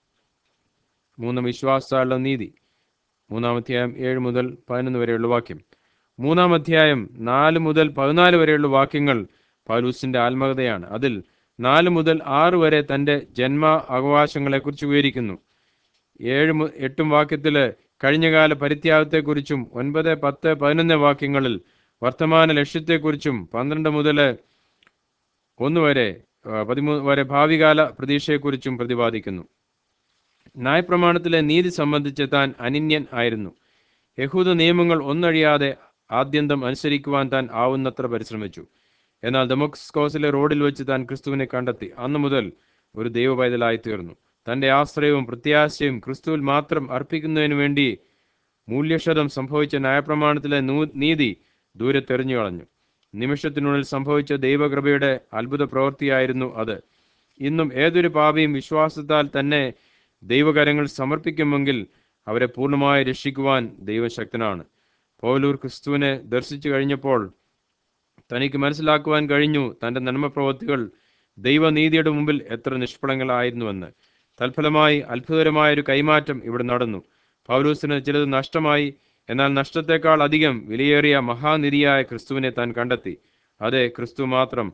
മൂന്നാം വിശ്വാസമുള്ള നീതി മൂന്നാം അധ്യായം ഏഴ് മുതൽ പതിനൊന്ന് വരെയുള്ള വാക്യം മൂന്നാം അധ്യായം നാല് മുതൽ പതിനാല് വരെയുള്ള വാക്യങ്ങൾ പൗലൂസിന്റെ ആത്മകഥയാണ് അതിൽ നാല് മുതൽ ആറ് വരെ തന്റെ ജന്മ അവകാശങ്ങളെക്കുറിച്ച് വിവരിക്കുന്നു ഏഴ് മു- എട്ടും വാക്യത്തില് കഴിഞ്ഞകാല പരിത്യാഗത്തെക്കുറിച്ചും ഒൻപത് പത്ത് പതിനൊന്ന് വാക്യങ്ങളിൽ വർത്തമാന ലക്ഷ്യത്തെക്കുറിച്ചും പന്ത്രണ്ട് മുതൽ ഒന്ന് വരെ ആ, പതിമൂന്ന് വരെ ഭാവികാല പ്രതീക്ഷയെക്കുറിച്ചും പ്രതിപാദിക്കുന്നു ന്യായപ്രമാണത്തിലെ നീതി സംബന്ധിച്ച് താൻ അനിന്യൻ ആയിരുന്നു യഹൂദ നിയമങ്ങൾ ഒന്നഴിയാതെ ആദ്യന്തം അനുസരിക്കുവാൻ താൻ ആവുന്നത്ര പരിശ്രമിച്ചു എന്നാൽ ഡെമോക്സ്കോസിലെ റോഡിൽ വെച്ച് താൻ ക്രിസ്തുവിനെ കണ്ടെത്തി അന്നു മുതൽ ഒരു ദൈവ പൈതലായി തീർന്നു തന്റെ ആശ്രയവും പ്രത്യാശയും ക്രിസ്തുവിൽ മാത്രം അർപ്പിക്കുന്നതിനു വേണ്ടി മൂല്യക്ഷതം സംഭവിച്ച ന്യായപ്രമാണത്തിലെ നൂ- നീതി ദൂരെ തെറിഞ്ഞു കളഞ്ഞു നിമിഷത്തിനുള്ളിൽ സംഭവിച്ച ദൈവകൃപയുടെ അത്ഭുത പ്രവൃത്തിയായിരുന്നു അത് ഇന്നും ഏതൊരു പാപിയും വിശ്വാസത്താൽ തന്നെ ദൈവകരങ്ങൾ സമർപ്പിക്കുമെങ്കിൽ അവരെ പൂർണ്ണമായി രക്ഷിക്കുവാൻ ദൈവശക്തനാണ് പൗലൂർ ക്രിസ്തുവിനെ ദർശിച്ചു കഴിഞ്ഞപ്പോൾ തനിക്ക് മനസ്സിലാക്കുവാൻ കഴിഞ്ഞു തന്റെ നന്മപ്രവൃത്തികൾ ദൈവനീതിയുടെ മുമ്പിൽ എത്ര നിഷ്ഫലങ്ങളായിരുന്നുവെന്ന് തൽഫലമായി അത്ഭുതകരമായ ഒരു കൈമാറ്റം ഇവിടെ നടന്നു പൗലൂസിന് ചിലത് നഷ്ടമായി എന്നാൽ നഷ്ടത്തെക്കാൾ അധികം വിലയേറിയ മഹാനിധിയായ ക്രിസ്തുവിനെ താൻ കണ്ടെത്തി അതെ ക്രിസ്തു മാത്രം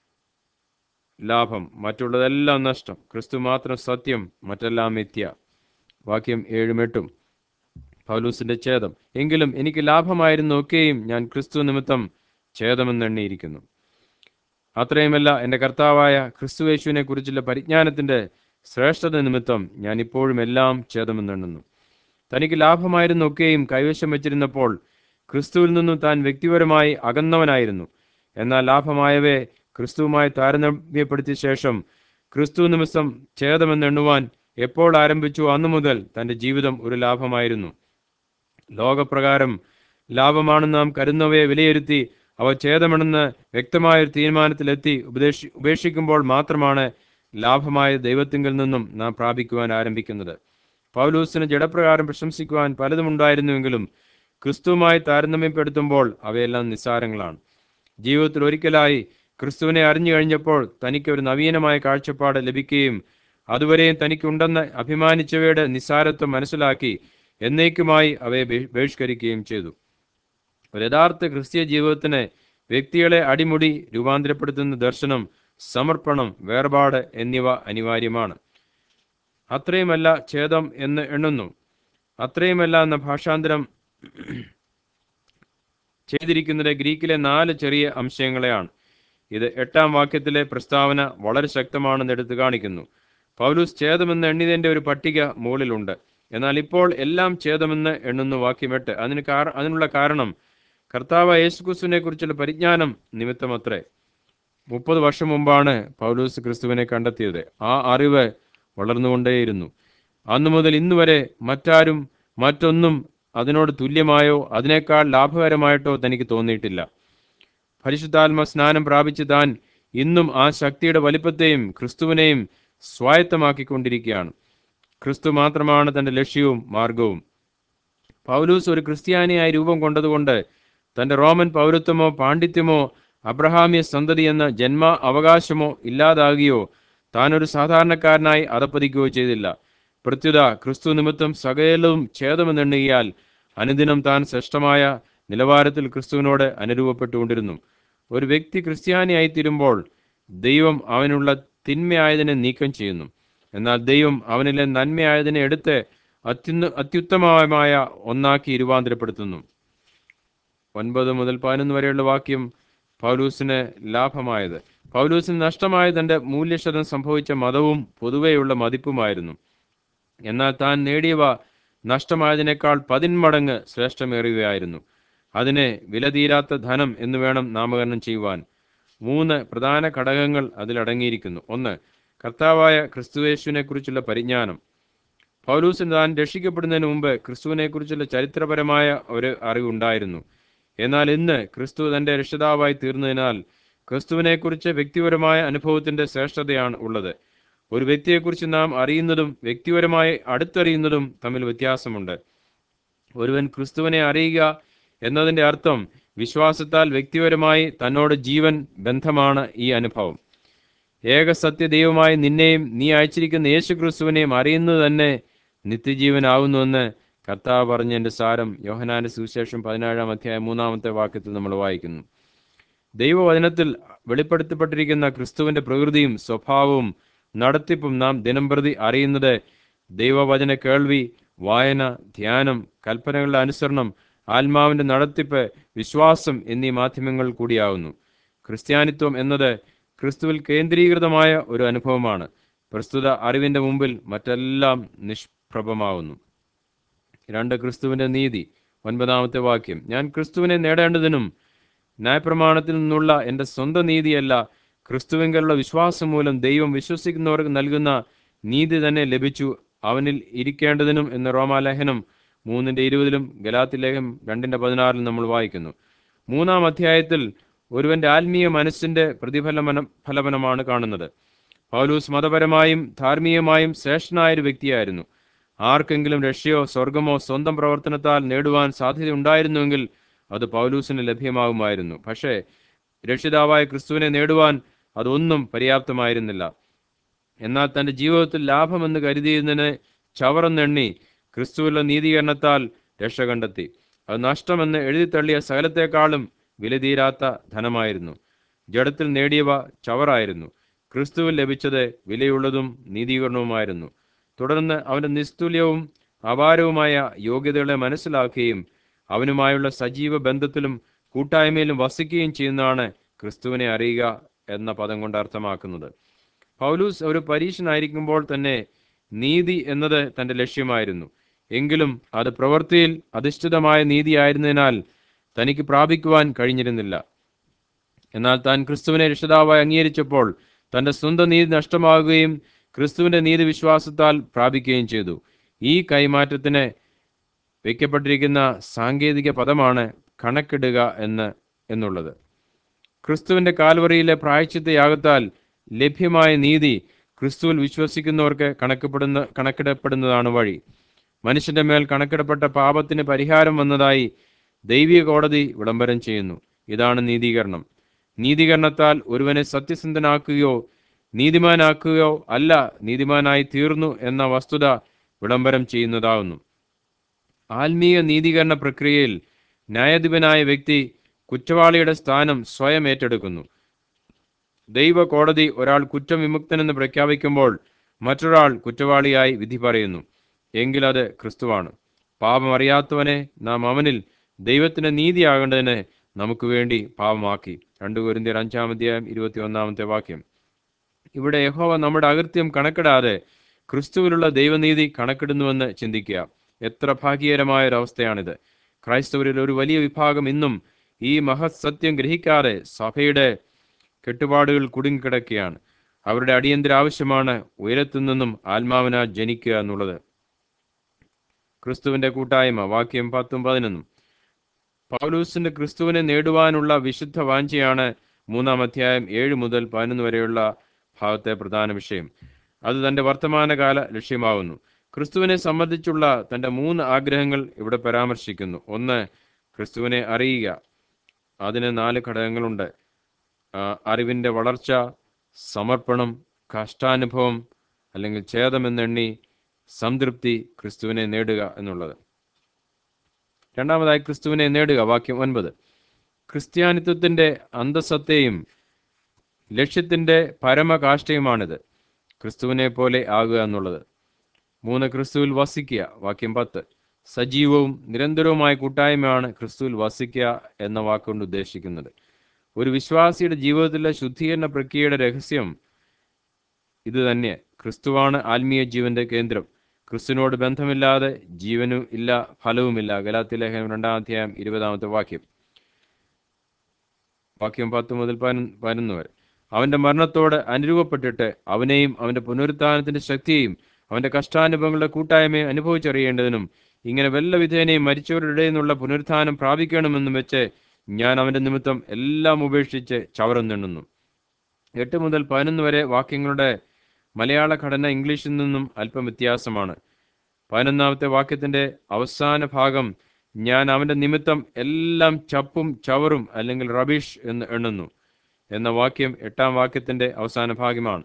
ലാഭം മറ്റുള്ളതെല്ലാം നഷ്ടം ക്രിസ്തു മാത്രം സത്യം മറ്റെല്ലാം മിഥ്യ വാക്യം ഏഴും എട്ടും പൗലൂസിന്റെ ഛേദം എങ്കിലും എനിക്ക് ലാഭമായിരുന്നു ഒക്കെയും ഞാൻ ക്രിസ്തു നിമിത്തം ഛേദമെന്നെണ്ണിയിരിക്കുന്നു അത്രയുമല്ല എൻ്റെ കർത്താവായ ക്രിസ്തുവേശുവിനെ കുറിച്ചുള്ള പരിജ്ഞാനത്തിന്റെ ശ്രേഷ്ഠത നിമിത്തം ഞാൻ ഇപ്പോഴും എല്ലാം ഛേദമെന്നെണ്ണുന്നു തനിക്ക് ലാഭമായിരുന്നു ഒക്കെയും കൈവശം വെച്ചിരുന്നപ്പോൾ ക്രിസ്തുവിൽ നിന്നും താൻ വ്യക്തിപരമായി അകന്നവനായിരുന്നു എന്നാൽ ലാഭമായവയെ ക്രിസ്തുവുമായി താരതമ്യപ്പെടുത്തിയ ശേഷം ക്രിസ്തു നിമിത്തം ഛേദമെന്നെണ്ണുവാൻ എപ്പോൾ ആരംഭിച്ചു അന്നു മുതൽ തന്റെ ജീവിതം ഒരു ലാഭമായിരുന്നു ലോകപ്രകാരം ലാഭമാണെന്ന് നാം കരുതുന്നവയെ വിലയിരുത്തി അവ ഛേദമെണെന്ന് വ്യക്തമായ ഒരു തീരുമാനത്തിലെത്തി ഉപദേശി ഉപേക്ഷിക്കുമ്പോൾ മാത്രമാണ് ലാഭമായ ദൈവത്തിങ്കിൽ നിന്നും നാം പ്രാപിക്കുവാൻ ആരംഭിക്കുന്നത് പൗലൂസിന് ജഡപ്രകാരം പ്രശംസിക്കുവാൻ പലതുമുണ്ടായിരുന്നുവെങ്കിലും ക്രിസ്തുവുമായി താരതമ്യപ്പെടുത്തുമ്പോൾ അവയെല്ലാം നിസ്സാരങ്ങളാണ് ജീവിതത്തിൽ ഒരിക്കലായി ക്രിസ്തുവിനെ അറിഞ്ഞു കഴിഞ്ഞപ്പോൾ തനിക്ക് ഒരു നവീനമായ കാഴ്ചപ്പാട് ലഭിക്കുകയും അതുവരെയും തനിക്കുണ്ടെന്ന് അഭിമാനിച്ചവയുടെ നിസ്സാരത്വം മനസ്സിലാക്കി എന്നേക്കുമായി അവയെ ബഹി- ബഹിഷ്കരിക്കുകയും ചെയ്തു ഒരു യഥാർത്ഥ ക്രിസ്തീയ ജീവിതത്തിന് വ്യക്തികളെ അടിമുടി രൂപാന്തരപ്പെടുത്തുന്ന ദർശനം സമർപ്പണം വേർപാട് എന്നിവ അനിവാര്യമാണ് അത്രയുമല്ല ഛേദം എന്ന് എണ്ണുന്നു അത്രയുമല്ല എന്ന ഭാഷാന്തരം ചെയ്തിരിക്കുന്നത് ഗ്രീക്കിലെ നാല് ചെറിയ അംശങ്ങളെയാണ് ഇത് എട്ടാം വാക്യത്തിലെ പ്രസ്താവന വളരെ ശക്തമാണെന്ന് എടുത്തു കാണിക്കുന്നു പൗലൂസ് ഛേദമെന്ന് എണ്ണിയതിന്റെ ഒരു പട്ടിക മുകളിലുണ്ട് എന്നാൽ ഇപ്പോൾ എല്ലാം ഛേദമെന്ന് എണ്ണുന്നു വാക്യം എട്ട് അതിന് കാര അതിനുള്ള കാരണം കർത്താവ് യേശുക്രിസ്തുവിനെ കുറിച്ചുള്ള പരിജ്ഞാനം നിമിത്തമത്രേ മുപ്പത് വർഷം മുമ്പാണ് പൗലൂസ് ക്രിസ്തുവിനെ കണ്ടെത്തിയത് ആ അറിവ് വളർന്നുകൊണ്ടേയിരുന്നു അന്നു മുതൽ ഇന്ന് വരെ മറ്റാരും മറ്റൊന്നും അതിനോട് തുല്യമായോ അതിനേക്കാൾ ലാഭകരമായിട്ടോ തനിക്ക് തോന്നിയിട്ടില്ല പരിശുദ്ധാത്മ സ്നാനം പ്രാപിച്ച് താൻ ഇന്നും ആ ശക്തിയുടെ വലിപ്പത്തെയും ക്രിസ്തുവിനെയും സ്വായത്തമാക്കിക്കൊണ്ടിരിക്കുകയാണ് ക്രിസ്തു മാത്രമാണ് തന്റെ ലക്ഷ്യവും മാർഗവും പൗലൂസ് ഒരു ക്രിസ്ത്യാനിയായി രൂപം കൊണ്ടതുകൊണ്ട് തന്റെ റോമൻ പൗരത്വമോ പാണ്ഡിത്യമോ അബ്രഹാമ്യ സന്തതി എന്ന ജന്മ അവകാശമോ ഇല്ലാതാകുകയോ താൻ ഒരു സാധാരണക്കാരനായി അധപ്പതിക്കുകയോ ചെയ്തില്ല പ്രത്യുത ക്രിസ്തു നിമിത്തം സകലവും ഛേദമെന്നെണ്ണുകയാൽ അനുദിനം താൻ ശ്രേഷ്ഠമായ നിലവാരത്തിൽ ക്രിസ്തുവിനോട് അനുരൂപപ്പെട്ടുകൊണ്ടിരുന്നു ഒരു വ്യക്തി ക്രിസ്ത്യാനിയായി തീരുമ്പോൾ ദൈവം അവനുള്ള തിന്മയായതിനെ നീക്കം ചെയ്യുന്നു എന്നാൽ ദൈവം അവനിലെ നന്മയായതിനെ എടുത്ത് അത്യുന്ന അത്യുത്തമമായ ഒന്നാക്കി രൂപാന്തരപ്പെടുത്തുന്നു ഒൻപത് മുതൽ പതിനൊന്ന് വരെയുള്ള വാക്യം പൗലൂസിന് ലാഭമായത് പൗലൂസിന് നഷ്ടമായ തന്റെ മൂല്യശതം സംഭവിച്ച മതവും പൊതുവെയുള്ള മതിപ്പുമായിരുന്നു എന്നാൽ താൻ നേടിയവ നഷ്ടമായതിനേക്കാൾ പതിന്മടങ്ങ് ശ്രേഷ്ഠമേറിയവയായിരുന്നു അതിനെ വിലതീരാത്ത ധനം എന്ന് വേണം നാമകരണം ചെയ്യുവാൻ മൂന്ന് പ്രധാന ഘടകങ്ങൾ അതിലടങ്ങിയിരിക്കുന്നു ഒന്ന് കർത്താവായ ക്രിസ്തുവേശുവിനെ കുറിച്ചുള്ള പരിജ്ഞാനം പൗലൂസിന് താൻ രക്ഷിക്കപ്പെടുന്നതിന് മുമ്പ് ക്രിസ്തുവിനെക്കുറിച്ചുള്ള ചരിത്രപരമായ ഒരു അറിവുണ്ടായിരുന്നു എന്നാൽ ഇന്ന് ക്രിസ്തു തന്റെ രക്ഷിതാവായി തീർന്നതിനാൽ ക്രിസ്തുവിനെക്കുറിച്ച് വ്യക്തിപരമായ അനുഭവത്തിന്റെ ശ്രേഷ്ഠതയാണ് ഉള്ളത് ഒരു വ്യക്തിയെക്കുറിച്ച് നാം അറിയുന്നതും വ്യക്തിപരമായി അടുത്തറിയുന്നതും തമ്മിൽ വ്യത്യാസമുണ്ട് ഒരുവൻ ക്രിസ്തുവിനെ അറിയുക എന്നതിന്റെ അർത്ഥം വിശ്വാസത്താൽ വ്യക്തിപരമായി തന്നോട് ജീവൻ ബന്ധമാണ് ഈ അനുഭവം ഏക സത്യ ദൈവമായി നിന്നെയും നീ അയച്ചിരിക്കുന്ന യേശു ക്രിസ്തുവിനെയും അറിയുന്നത് തന്നെ നിത്യജീവനാവുന്നുവെന്ന് കർത്താവ് പറഞ്ഞതിന്റെ സാരം യോഹനാന്റെ സുവിശേഷം പതിനേഴാം അധ്യായം മൂന്നാമത്തെ വാക്യത്തിൽ നമ്മൾ വായിക്കുന്നു ദൈവവചനത്തിൽ വെളിപ്പെടുത്തപ്പെട്ടിരിക്കുന്ന ക്രിസ്തുവിന്റെ പ്രകൃതിയും സ്വഭാവവും നടത്തിപ്പും നാം ദിനംപ്രതി അറിയുന്നത് ദൈവവചന കേൾവി വായന ധ്യാനം കൽപ്പനകളുടെ അനുസരണം ആത്മാവിന്റെ നടത്തിപ്പ് വിശ്വാസം എന്നീ മാധ്യമങ്ങൾ കൂടിയാവുന്നു ക്രിസ്ത്യാനിത്വം എന്നത് ക്രിസ്തുവിൽ കേന്ദ്രീകൃതമായ ഒരു അനുഭവമാണ് പ്രസ്തുത അറിവിന്റെ മുമ്പിൽ മറ്റെല്ലാം നിഷ്പ്രഭമാവുന്നു രണ്ട് ക്രിസ്തുവിന്റെ നീതി ഒൻപതാമത്തെ വാക്യം ഞാൻ ക്രിസ്തുവിനെ നേടേണ്ടതിനും ന്യായപ്രമാണത്തിൽ നിന്നുള്ള എൻ്റെ സ്വന്തം നീതിയല്ല ക്രിസ്തുവിങ്കലുള്ള വിശ്വാസം മൂലം ദൈവം വിശ്വസിക്കുന്നവർക്ക് നൽകുന്ന നീതി തന്നെ ലഭിച്ചു അവനിൽ ഇരിക്കേണ്ടതിനും എന്ന റോമാലേഖനം മൂന്നിന്റെ ഇരുപതിലും ഗലാത്തി ലേഖനം രണ്ടിന്റെ പതിനാറിലും നമ്മൾ വായിക്കുന്നു മൂന്നാം അധ്യായത്തിൽ ഒരുവന്റെ ആത്മീയ മനസ്സിന്റെ പ്രതിഫലമന ഫലമനമാണ് കാണുന്നത് പൗലൂസ് മതപരമായും ധാർമ്മികമായും ശ്രേഷ്ഠനായ ഒരു വ്യക്തിയായിരുന്നു ആർക്കെങ്കിലും രക്ഷയോ സ്വർഗമോ സ്വന്തം പ്രവർത്തനത്താൽ നേടുവാൻ സാധ്യതയുണ്ടായിരുന്നുവെങ്കിൽ അത് പൗലൂസിന് ലഭ്യമാകുമായിരുന്നു പക്ഷേ രക്ഷിതാവായ ക്രിസ്തുവിനെ നേടുവാൻ അതൊന്നും പര്യാപ്തമായിരുന്നില്ല എന്നാൽ തന്റെ ജീവിതത്തിൽ ലാഭമെന്ന് കരുതിയിരുന്നതിനെ ചവറന്നെണ്ണി ക്രിസ്തുവിലുള്ള നീതീകരണത്താൽ രക്ഷ കണ്ടെത്തി അത് നഷ്ടമെന്ന് എഴുതിത്തള്ളിയ സകലത്തെക്കാളും വിലതീരാത്ത ധനമായിരുന്നു ജഡത്തിൽ നേടിയവ ചവറായിരുന്നു ക്രിസ്തുവിൽ ലഭിച്ചത് വിലയുള്ളതും നീതീകരണവുമായിരുന്നു തുടർന്ന് അവന്റെ നിസ്തുല്യവും അപാരവുമായ യോഗ്യതകളെ മനസ്സിലാക്കുകയും അവനുമായുള്ള സജീവ ബന്ധത്തിലും കൂട്ടായ്മയിലും വസിക്കുകയും ചെയ്യുന്നതാണ് ക്രിസ്തുവിനെ അറിയുക എന്ന പദം കൊണ്ട് അർത്ഥമാക്കുന്നത് പൗലൂസ് ഒരു പരീക്ഷനായിരിക്കുമ്പോൾ തന്നെ നീതി എന്നത് തന്റെ ലക്ഷ്യമായിരുന്നു എങ്കിലും അത് പ്രവൃത്തിയിൽ അധിഷ്ഠിതമായ നീതിയായിരുന്നതിനാൽ തനിക്ക് പ്രാപിക്കുവാൻ കഴിഞ്ഞിരുന്നില്ല എന്നാൽ താൻ ക്രിസ്തുവിനെ രക്ഷിതാവായി അംഗീകരിച്ചപ്പോൾ തന്റെ സ്വന്തം നീതി നഷ്ടമാകുകയും ക്രിസ്തുവിന്റെ നീതി വിശ്വാസത്താൽ പ്രാപിക്കുകയും ചെയ്തു ഈ കൈമാറ്റത്തിന് വയ്ക്കപ്പെട്ടിരിക്കുന്ന സാങ്കേതിക പദമാണ് കണക്കിടുക എന്ന് എന്നുള്ളത് ക്രിസ്തുവിന്റെ കാൽവറിയിലെ പ്രായച്ചിത്ത യാഗത്താൽ ലഭ്യമായ നീതി ക്രിസ്തുവിൽ വിശ്വസിക്കുന്നവർക്ക് കണക്കപ്പെടുന്ന കണക്കിടപ്പെടുന്നതാണ് വഴി മനുഷ്യന്റെ മേൽ കണക്കിടപ്പെട്ട പാപത്തിന് പരിഹാരം വന്നതായി ദൈവിക കോടതി വിളംബരം ചെയ്യുന്നു ഇതാണ് നീതീകരണം നീതീകരണത്താൽ ഒരുവനെ സത്യസന്ധനാക്കുകയോ നീതിമാനാക്കുകയോ അല്ല നീതിമാനായി തീർന്നു എന്ന വസ്തുത വിളംബരം ചെയ്യുന്നതാവുന്നു ആത്മീയ നീതീകരണ പ്രക്രിയയിൽ ന്യായാധിപനായ വ്യക്തി കുറ്റവാളിയുടെ സ്ഥാനം സ്വയം ഏറ്റെടുക്കുന്നു ദൈവ കോടതി ഒരാൾ കുറ്റവിമുക്തനെന്ന് പ്രഖ്യാപിക്കുമ്പോൾ മറ്റൊരാൾ കുറ്റവാളിയായി വിധി പറയുന്നു എങ്കിൽ അത് ക്രിസ്തുവാണ് പാപം അറിയാത്തവനെ നാം അവനിൽ ദൈവത്തിന്റെ നീതിയാകേണ്ടതിന് നമുക്ക് വേണ്ടി പാപമാക്കി രണ്ടു കുരിന്തിയർ അഞ്ചാം അധ്യായം ഇരുപത്തി ഒന്നാമത്തെ വാക്യം ഇവിടെ യഹോവ നമ്മുടെ അകൃത്യം കണക്കിടാതെ ക്രിസ്തുവിലുള്ള ദൈവനീതി കണക്കിടുന്നുവെന്ന് ചിന്തിക്കുക എത്ര ഭാഗ്യകരമായ ഒരു അവസ്ഥയാണിത് ക്രൈസ്തവരിൽ ഒരു വലിയ വിഭാഗം ഇന്നും ഈ മഹത് സത്യം ഗ്രഹിക്കാതെ സഭയുടെ കെട്ടുപാടുകൾ കുടുങ്ങിക്കിടക്കുകയാണ് അവരുടെ അടിയന്തര ആവശ്യമാണ് ഉയരത്തു നിന്നും ആത്മാവിന ജനിക്കുക എന്നുള്ളത് ക്രിസ്തുവിന്റെ കൂട്ടായ്മ വാക്യം പത്തും പതിനൊന്നും പൗലൂസിന്റെ ക്രിസ്തുവിനെ നേടുവാനുള്ള വിശുദ്ധ വാഞ്ചയാണ് മൂന്നാം അധ്യായം ഏഴ് മുതൽ പതിനൊന്ന് വരെയുള്ള ഭാഗത്തെ പ്രധാന വിഷയം അത് തന്റെ വർത്തമാനകാല ലക്ഷ്യമാവുന്നു ക്രിസ്തുവിനെ സംബന്ധിച്ചുള്ള തന്റെ മൂന്ന് ആഗ്രഹങ്ങൾ ഇവിടെ പരാമർശിക്കുന്നു ഒന്ന് ക്രിസ്തുവിനെ അറിയുക അതിന് നാല് ഘടകങ്ങളുണ്ട് ആ, അറിവിന്റെ വളർച്ച സമർപ്പണം കഷ്ടാനുഭവം അല്ലെങ്കിൽ ഛേദമെന്നെണ്ണി സംതൃപ്തി ക്രിസ്തുവിനെ നേടുക എന്നുള്ളത് രണ്ടാമതായി ക്രിസ്തുവിനെ നേടുക വാക്യം ഒൻപത് ക്രിസ്ത്യാനിത്വത്തിന്റെ അന്തസ്സത്തെയും ലക്ഷ്യത്തിന്റെ പരമകാഷ്ഠയുമാണിത് ക്രിസ്തുവിനെ പോലെ ആകുക എന്നുള്ളത് മൂന്ന് ക്രിസ്തുവിൽ വസിക്കുക വാക്യം പത്ത് സജീവവും നിരന്തരവുമായ കൂട്ടായ്മയാണ് ക്രിസ്തുവിൽ വസിക്കുക എന്ന വാക്കുകൊണ്ട് ഉദ്ദേശിക്കുന്നത് ഒരു വിശ്വാസിയുടെ ജീവിതത്തിലെ ശുദ്ധീകരണ പ്രക്രിയയുടെ രഹസ്യം ഇത് തന്നെ ക്രിസ്തുവാണ് ആത്മീയ ജീവന്റെ കേന്ദ്രം ക്രിസ്തുവിനോട് ബന്ധമില്ലാതെ ജീവനും ഇല്ല ഫലവുമില്ല ഗലാത്തി ലേഖനം രണ്ടാം അധ്യായം ഇരുപതാമത്തെ വാക്യം വാക്യം പത്ത് മുതൽ പതിനൊന്ന് പതിനൊന്ന് വരെ അവന്റെ മരണത്തോട് അനുരൂപപ്പെട്ടിട്ട് അവനെയും അവന്റെ പുനരുത്ഥാനത്തിന്റെ ശക്തിയെയും അവന്റെ കഷ്ടാനുഭവങ്ങളുടെ കൂട്ടായ്മയെ അനുഭവിച്ചറിയേണ്ടതിനും ഇങ്ങനെ വല്ല വിധേനയും മരിച്ചവരുടെ ഇടയിൽ നിന്നുള്ള പുനരുത്ഥാനം പ്രാപിക്കണമെന്നും വെച്ച് ഞാൻ അവന്റെ നിമിത്തം എല്ലാം ഉപേക്ഷിച്ച് ചവറം നിണ്ണുന്നു എട്ട് മുതൽ പതിനൊന്ന് വരെ വാക്യങ്ങളുടെ മലയാള ഘടന ഇംഗ്ലീഷിൽ നിന്നും അല്പം വ്യത്യാസമാണ് പതിനൊന്നാമത്തെ വാക്യത്തിന്റെ അവസാന ഭാഗം ഞാൻ അവന്റെ നിമിത്തം എല്ലാം ചപ്പും ചവറും അല്ലെങ്കിൽ റബീഷ് എന്ന് എണ്ണുന്നു എന്ന വാക്യം എട്ടാം വാക്യത്തിന്റെ അവസാന ഭാഗമാണ്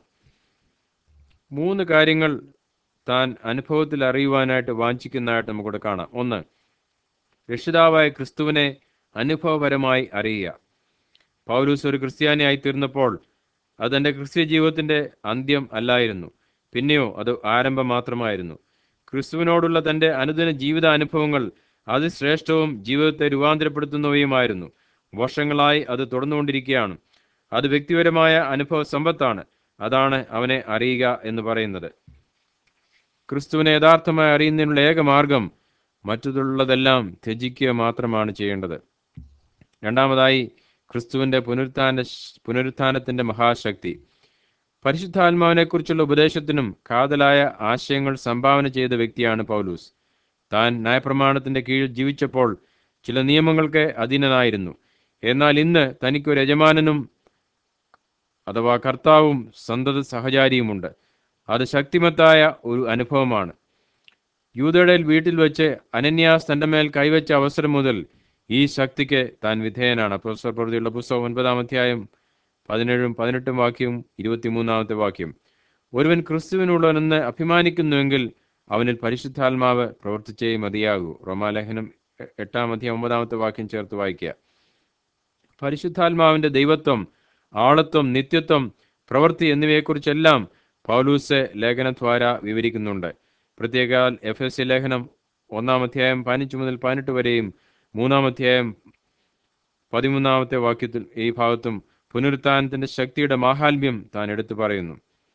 മൂന്ന് കാര്യങ്ങൾ താൻ അനുഭവത്തിൽ അറിയുവാനായിട്ട് വാഞ്ചിക്കുന്നതായിട്ട് നമുക്കിവിടെ കാണാം ഒന്ന് രക്ഷിതാവായ ക്രിസ്തുവിനെ അനുഭവപരമായി അറിയുക പൗലൂസ് ഒരു ക്രിസ്ത്യാനിയായി തീർന്നപ്പോൾ അതെന്റെ ക്രിസ്ത്യ ജീവിതത്തിന്റെ അന്ത്യം അല്ലായിരുന്നു പിന്നെയോ അത് ആരംഭം മാത്രമായിരുന്നു ക്രിസ്തുവിനോടുള്ള തന്റെ അനുദിന ജീവിത അനുഭവങ്ങൾ അതിശ്രേഷ്ഠവും ജീവിതത്തെ രൂപാന്തരപ്പെടുത്തുന്നവയുമായിരുന്നു വർഷങ്ങളായി അത് തുടർന്നുകൊണ്ടിരിക്കുകയാണ് അത് വ്യക്തിപരമായ അനുഭവ സമ്പത്താണ് അതാണ് അവനെ അറിയുക എന്ന് പറയുന്നത് ക്രിസ്തുവിനെ യഥാർത്ഥമായി അറിയുന്നതിനുള്ള ഏക മാർഗം മറ്റുള്ളതെല്ലാം ത്യജിക്കുക മാത്രമാണ് ചെയ്യേണ്ടത് രണ്ടാമതായി ക്രിസ്തുവിന്റെ പുനരുത്ഥാന പുനരുത്ഥാനത്തിന്റെ മഹാശക്തി പരിശുദ്ധാത്മാവിനെക്കുറിച്ചുള്ള ഉപദേശത്തിനും കാതലായ ആശയങ്ങൾ സംഭാവന ചെയ്ത വ്യക്തിയാണ് പൗലൂസ് താൻ ന്യായപ്രമാണത്തിന്റെ കീഴിൽ ജീവിച്ചപ്പോൾ ചില നിയമങ്ങൾക്ക് അധീനനായിരുന്നു എന്നാൽ ഇന്ന് തനിക്കൊരു യജമാനനും അഥവാ കർത്താവും സന്തത സഹചാരിയുമുണ്ട് അത് ശക്തിമത്തായ ഒരു അനുഭവമാണ് യൂതയുടെ വീട്ടിൽ വെച്ച് അനന്യാസ് തന്റെ മേൽ കൈവച്ച അവസരം മുതൽ ഈ ശക്തിക്ക് താൻ വിധേയനാണ് പ്രൊഫസർ പ്രവൃത്തിയുള്ള പുസ്തകം ഒൻപതാം അധ്യായം പതിനേഴും പതിനെട്ടും വാക്യവും ഇരുപത്തിമൂന്നാമത്തെ വാക്യം ഒരുവൻ ക്രിസ്തുവിനുള്ളവനെന്ന് അഭിമാനിക്കുന്നുവെങ്കിൽ അവനിൽ പരിശുദ്ധാത്മാവ് പ്രവർത്തിച്ചേ മതിയാകൂ റോമാലേഖനം എ- എട്ടാം അധ്യായം ഒമ്പതാമത്തെ വാക്യം ചേർത്ത് വായിക്കുക പരിശുദ്ധാത്മാവിന്റെ ദൈവത്വം ആളത്വം നിത്യത്വം പ്രവൃത്തി എന്നിവയെക്കുറിച്ചെല്ലാം പൗലൂസ് ലേഖനദ്വാര വിവരിക്കുന്നുണ്ട് പ്രത്യേക എഫ് എസ് സി ലേഖനം ഒന്നാം അധ്യായം പതിനഞ്ച് മുതൽ പതിനെട്ട് വരെയും മൂന്നാം അധ്യായം പതിമൂന്നാമത്തെ വാക്യത്തിൽ ഈ ഭാഗത്തും പുനരുത്ഥാനത്തിന്റെ ശക്തിയുടെ മാഹാത്മ്യം താൻ എടുത്തു പറയുന്നു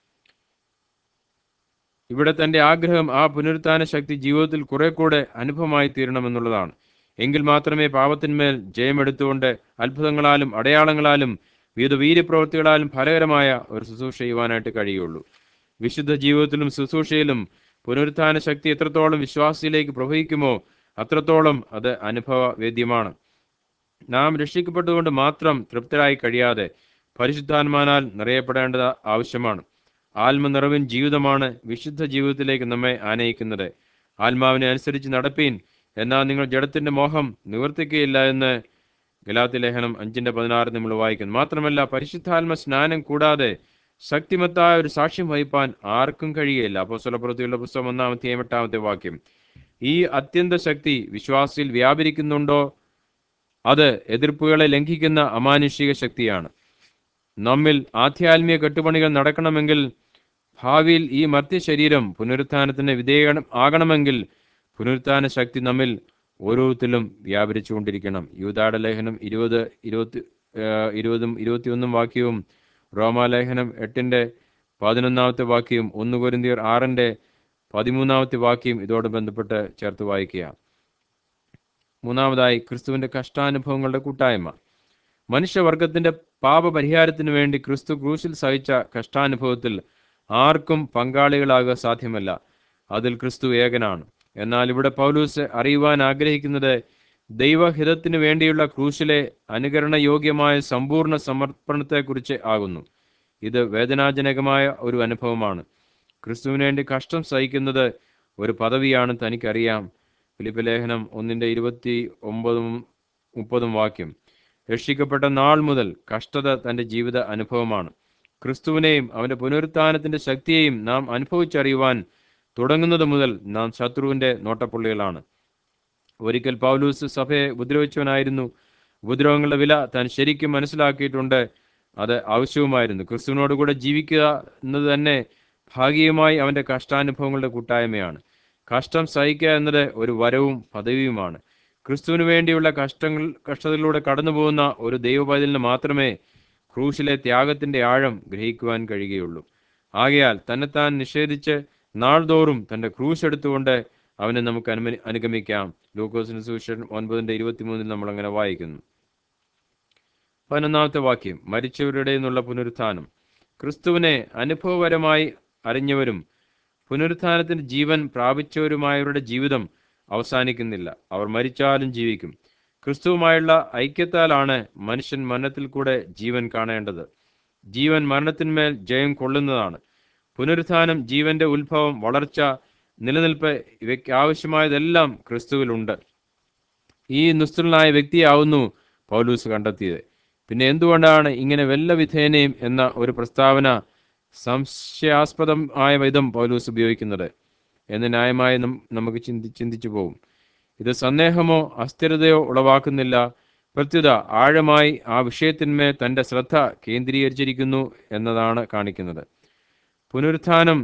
ഇവിടെ തന്റെ ആഗ്രഹം ആ പുനരുത്ഥാന ശക്തി ജീവിതത്തിൽ കുറെ കൂടെ അനുഭവമായി തീരണമെന്നുള്ളതാണ് എങ്കിൽ മാത്രമേ പാപത്തിന്മേൽ ജയമെടുത്തുകൊണ്ട് അത്ഭുതങ്ങളാലും അടയാളങ്ങളാലും വിവിധ വീര്യപ്രവൃത്തികളാലും ഫലകരമായ ഒരു ശുശ്രൂഷ ചെയ്യുവാനായിട്ട് കഴിയുള്ളൂ വിശുദ്ധ ജീവിതത്തിലും ശുശ്രൂഷയിലും പുനരുത്ഥാന ശക്തി എത്രത്തോളം വിശ്വാസത്തിലേക്ക് പ്രവഹിക്കുമോ അത്രത്തോളം അത് അനുഭവവേദ്യമാണ് നാം രക്ഷിക്കപ്പെട്ടുകൊണ്ട് മാത്രം തൃപ്തരായി കഴിയാതെ പരിശുദ്ധാത്മാനാൽ നിറയപ്പെടേണ്ടത് ആവശ്യമാണ് ആത്മനിറവിൻ ജീവിതമാണ് വിശുദ്ധ ജീവിതത്തിലേക്ക് നമ്മെ ആനയിക്കുന്നത് ആത്മാവിനെ അനുസരിച്ച് നടപ്പീൻ എന്നാൽ നിങ്ങൾ ജഡത്തിന്റെ മോഹം നിവർത്തിക്കുകയില്ല എന്ന് ഗലാത്തി ലേഖനം അഞ്ചിന്റെ പതിനാറ് നമ്മൾ വായിക്കുന്നു മാത്രമല്ല പരിശുദ്ധാത്മ സ്നാനം കൂടാതെ ശക്തിമത്തായ ഒരു സാക്ഷ്യം വഹിപ്പാൻ ആർക്കും കഴിയുകയില്ല അപ്പോസ്തലപ്രവൃത്തിയുള്ള പുസ്തകം ഒന്നാമത്തെ എട്ടാമത്തെ വാക്യം ഈ അത്യന്ത ശക്തി വിശ്വാസിയിൽ വ്യാപരിക്കുന്നുണ്ടോ അത് എതിർപ്പുകളെ ലംഘിക്കുന്ന അമാനുഷിക ശക്തിയാണ് നമ്മിൽ ആധ്യാത്മിക കെട്ടുപണികൾ നടക്കണമെങ്കിൽ ഭാവിയിൽ ഈ മർത്യശരീരം പുനരുത്ഥാനത്തിന് വിധേയം ആകണമെങ്കിൽ പുനരുത്ഥാന ശക്തി നമ്മിൽ ഓരോരുത്തരിലും വ്യാപരിച്ചുകൊണ്ടിരിക്കണം യൂതാട ലേഖനം ഇരുപത് ഇരുപത്തി ഏഹ് ഇരുപതും ഇരുപത്തിയൊന്നും വാക്യവും റോമാലേഖനം എട്ടിന്റെ പതിനൊന്നാമത്തെ വാക്യവും ഒന്ന് കൊരിന്തിയർ ആറിന്റെ പതിമൂന്നാമത്തെ വാക്യം ഇതോട് ബന്ധപ്പെട്ട് ചേർത്ത് വായിക്കുക മൂന്നാമതായി ക്രിസ്തുവിന്റെ കഷ്ടാനുഭവങ്ങളുടെ കൂട്ടായ്മ മനുഷ്യവർഗത്തിന്റെ പാപപരിഹാരത്തിനു വേണ്ടി ക്രിസ്തു ക്രൂശിൽ സഹിച്ച കഷ്ടാനുഭവത്തിൽ ആർക്കും പങ്കാളികളാകുക സാധ്യമല്ല അതിൽ ക്രിസ്തു ഏകനാണ് എന്നാൽ ഇവിടെ പൗലൂസ് അറിയുവാൻ ആഗ്രഹിക്കുന്നത് ദൈവഹിതത്തിനു വേണ്ടിയുള്ള ക്രൂശിലെ അനുകരണയോഗ്യമായ സമ്പൂർണ്ണ സമർപ്പണത്തെക്കുറിച്ച് ആകുന്നു ഇത് വേദനാജനകമായ ഒരു അനുഭവമാണ് ക്രിസ്തുവിന് വേണ്ടി കഷ്ടം സഹിക്കുന്നത് ഒരു പദവിയാണ് തനിക്കറിയാം ഫിലിപ്പ് ലേഖനം ഒന്നിന്റെ ഇരുപത്തി ഒമ്പതും മുപ്പതും വാക്യം രക്ഷിക്കപ്പെട്ട നാൾ മുതൽ കഷ്ടത തന്റെ ജീവിത അനുഭവമാണ് ക്രിസ്തുവിനെയും അവന്റെ പുനരുത്ഥാനത്തിന്റെ ശക്തിയെയും നാം അനുഭവിച്ചറിയുവാൻ തുടങ്ങുന്നത് മുതൽ നാം ശത്രുവിന്റെ നോട്ടപ്പുള്ളികളാണ് ഒരിക്കൽ പൗലൂസ് സഭയെ ഉപദ്രവിച്ചവനായിരുന്നു ഉപദ്രവങ്ങളുടെ വില താൻ ശരിക്കും മനസ്സിലാക്കിയിട്ടുണ്ട് അത് ആവശ്യവുമായിരുന്നു ക്രിസ്തുവിനോടുകൂടെ ജീവിക്കുക എന്നത് തന്നെ ഭാഗികമായി അവന്റെ കഷ്ടാനുഭവങ്ങളുടെ കൂട്ടായ്മയാണ് കഷ്ടം സഹിക്കുക എന്നത് ഒരു വരവും പദവിയുമാണ് ക്രിസ്തുവിന് വേണ്ടിയുള്ള കഷ്ടങ്ങൾ കഷ്ടതകളിലൂടെ കടന്നു പോകുന്ന ഒരു ദൈവപൈതലിന് മാത്രമേ ക്രൂശിലെ ത്യാഗത്തിന്റെ ആഴം ഗ്രഹിക്കുവാൻ കഴിയുകയുള്ളൂ ആകയാൽ തന്നെത്താൻ നിഷേധിച്ച് നാൾതോറും തന്റെ ക്രൂശ് എടുത്തുകൊണ്ട് അവനെ നമുക്ക് അനുമ- അനുഗമിക്കാം ലൂക്കോസിന് സുവിശേഷം ഒൻപതിന്റെ ഇരുപത്തിമൂന്നിൽ നമ്മൾ അങ്ങനെ വായിക്കുന്നു പതിനൊന്നാമത്തെ വാക്യം മരിച്ചവരുടെ നിന്നുള്ള പുനരുത്ഥാനം ക്രിസ്തുവിനെ അനുഭവപരമായി അറിഞ്ഞവരും പുനരുത്ഥാനത്തിന് ജീവൻ പ്രാപിച്ചവരുമായവരുടെ ജീവിതം അവസാനിക്കുന്നില്ല അവർ മരിച്ചാലും ജീവിക്കും ക്രിസ്തുവുമായുള്ള ഐക്യത്താലാണ് മനുഷ്യൻ മരണത്തിൽ കൂടെ ജീവൻ കാണേണ്ടത് ജീവൻ മരണത്തിന്മേൽ ജയം കൊള്ളുന്നതാണ് പുനരുത്ഥാനം ജീവന്റെ ഉത്ഭവം വളർച്ച നിലനിൽപ്പ് ഇവയ്ക്ക് ആവശ്യമായതെല്ലാം ക്രിസ്തുവിലുണ്ട് ഈ നിസ്തുലനായ വ്യക്തിയാവുന്നു പൗലൂസ് കണ്ടെത്തിയത് പിന്നെ എന്തുകൊണ്ടാണ് ഇങ്ങനെ വല്ല വിധേനയും എന്ന ഒരു പ്രസ്താവന സംശയാസ്പദമായ വിധം പൗലൂസ് ഉപയോഗിക്കുന്നത് എന്ന് ന്യായമായി നം- നമുക്ക് ചിന്തി ചിന്തിച്ചു പോകും ഇത് സന്ദേഹമോ അസ്ഥിരതയോ ഉളവാക്കുന്നില്ല പ്രത്യുത ആഴമായി ആ വിഷയത്തിന്മേൽ തന്റെ ശ്രദ്ധ കേന്ദ്രീകരിച്ചിരിക്കുന്നു എന്നതാണ് കാണിക്കുന്നത് പുനരുത്ഥാനം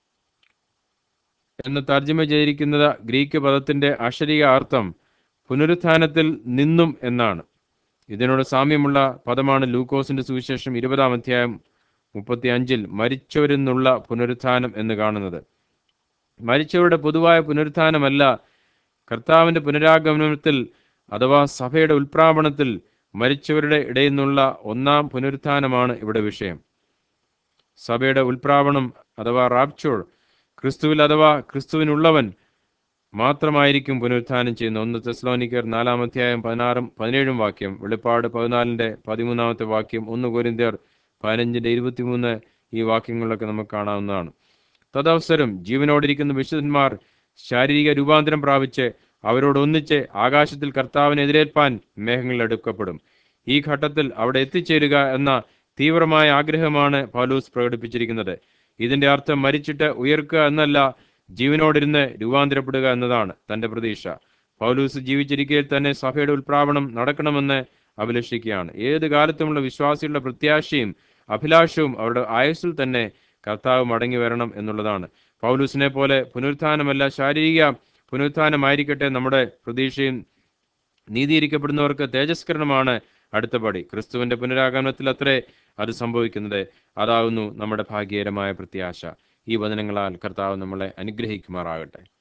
എന്ന് തർജ്ജമ ചെയ്തിരിക്കുന്നത് ഗ്രീക്ക് പദത്തിന്റെ അക്ഷരിക അർത്ഥം പുനരുത്ഥാനത്തിൽ നിന്നും എന്നാണ് ഇതിനോട് സാമ്യമുള്ള പദമാണ് ലൂക്കോസിന്റെ സുവിശേഷം ഇരുപതാം അധ്യായം മുപ്പത്തി അഞ്ചിൽ മരിച്ചവരിൽ നിന്നുള്ള പുനരുത്ഥാനം എന്ന് കാണുന്നത് മരിച്ചവരുടെ പൊതുവായ പുനരുത്ഥാനമല്ല കർത്താവിന്റെ പുനരാഗമനത്തിൽ അഥവാ സഭയുടെ ഉൽപ്രാപണത്തിൽ മരിച്ചവരുടെ ഇടയിൽ നിന്നുള്ള ഒന്നാം പുനരുത്ഥാനമാണ് ഇവിടെ വിഷയം സഭയുടെ ഉൽപ്രാപണം അഥവാ റാപ്ചോർ ക്രിസ്തുവിൽ അഥവാ ക്രിസ്തുവിനുള്ളവൻ മാത്രമായിരിക്കും പുനരുത്ഥാനം ചെയ്യുന്ന ഒന്ന് തെസ്ലോനിക്കർ നാലാം അധ്യായം പതിനാറും പതിനേഴും വാക്യം വെളിപ്പാട് പതിനാലിന്റെ പതിമൂന്നാമത്തെ വാക്യം ഒന്ന് കോരിന്ത്യർ പതിനഞ്ചിന്റെ ഇരുപത്തിമൂന്ന് ഈ വാക്യങ്ങളിലൊക്കെ നമുക്ക് കാണാവുന്നതാണ് തദവസരം ജീവനോടിരിക്കുന്ന വിശുദ്ധന്മാർ ശാരീരിക രൂപാന്തരം പ്രാപിച്ച് അവരോടൊന്നിച്ച് ആകാശത്തിൽ കർത്താവിനെ എതിരേൽപ്പാൻ മേഘങ്ങളിൽ എടുക്കപ്പെടും ഈ ഘട്ടത്തിൽ അവിടെ എത്തിച്ചേരുക എന്ന തീവ്രമായ ആഗ്രഹമാണ് പൗലൂസ് പ്രകടിപ്പിച്ചിരിക്കുന്നത് ഇതിന്റെ അർത്ഥം മരിച്ചിട്ട് ഉയർക്കുക എന്നല്ല ജീവനോടിരുന്ന് രൂപാന്തരപ്പെടുക എന്നതാണ് തന്റെ പ്രതീക്ഷ പൗലൂസ് ജീവിച്ചിരിക്കയിൽ തന്നെ സഭയുടെ ഉൽപ്രാപണം നടക്കണമെന്ന് അഭിലഷിക്കുകയാണ് ഏത് കാലത്തുമുള്ള വിശ്വാസികളുടെ പ്രത്യാശയും അഭിലാഷവും അവരുടെ ആയുസ്സിൽ തന്നെ കർത്താവ് മടങ്ങി വരണം എന്നുള്ളതാണ് പൗലൂസിനെ പോലെ പുനരുത്ഥാനമല്ല ശാരീരിക പുനരുത്ഥാനമായിരിക്കട്ടെ നമ്മുടെ പ്രതീക്ഷയും നീതീകരിക്കപ്പെടുന്നവർക്ക് തേജസ്കരണമാണ് അടുത്ത പടി ക്രിസ്തുവിന്റെ പുനരാഗമനത്തിൽ അത്രേ അത് സംഭവിക്കുന്നത് അതാവുന്നു നമ്മുടെ ഭാഗ്യകരമായ പ്രത്യാശ ഈ വചനങ്ങളാൽ കർത്താവ് നമ്മളെ അനുഗ്രഹിക്കുമാറാകട്ടെ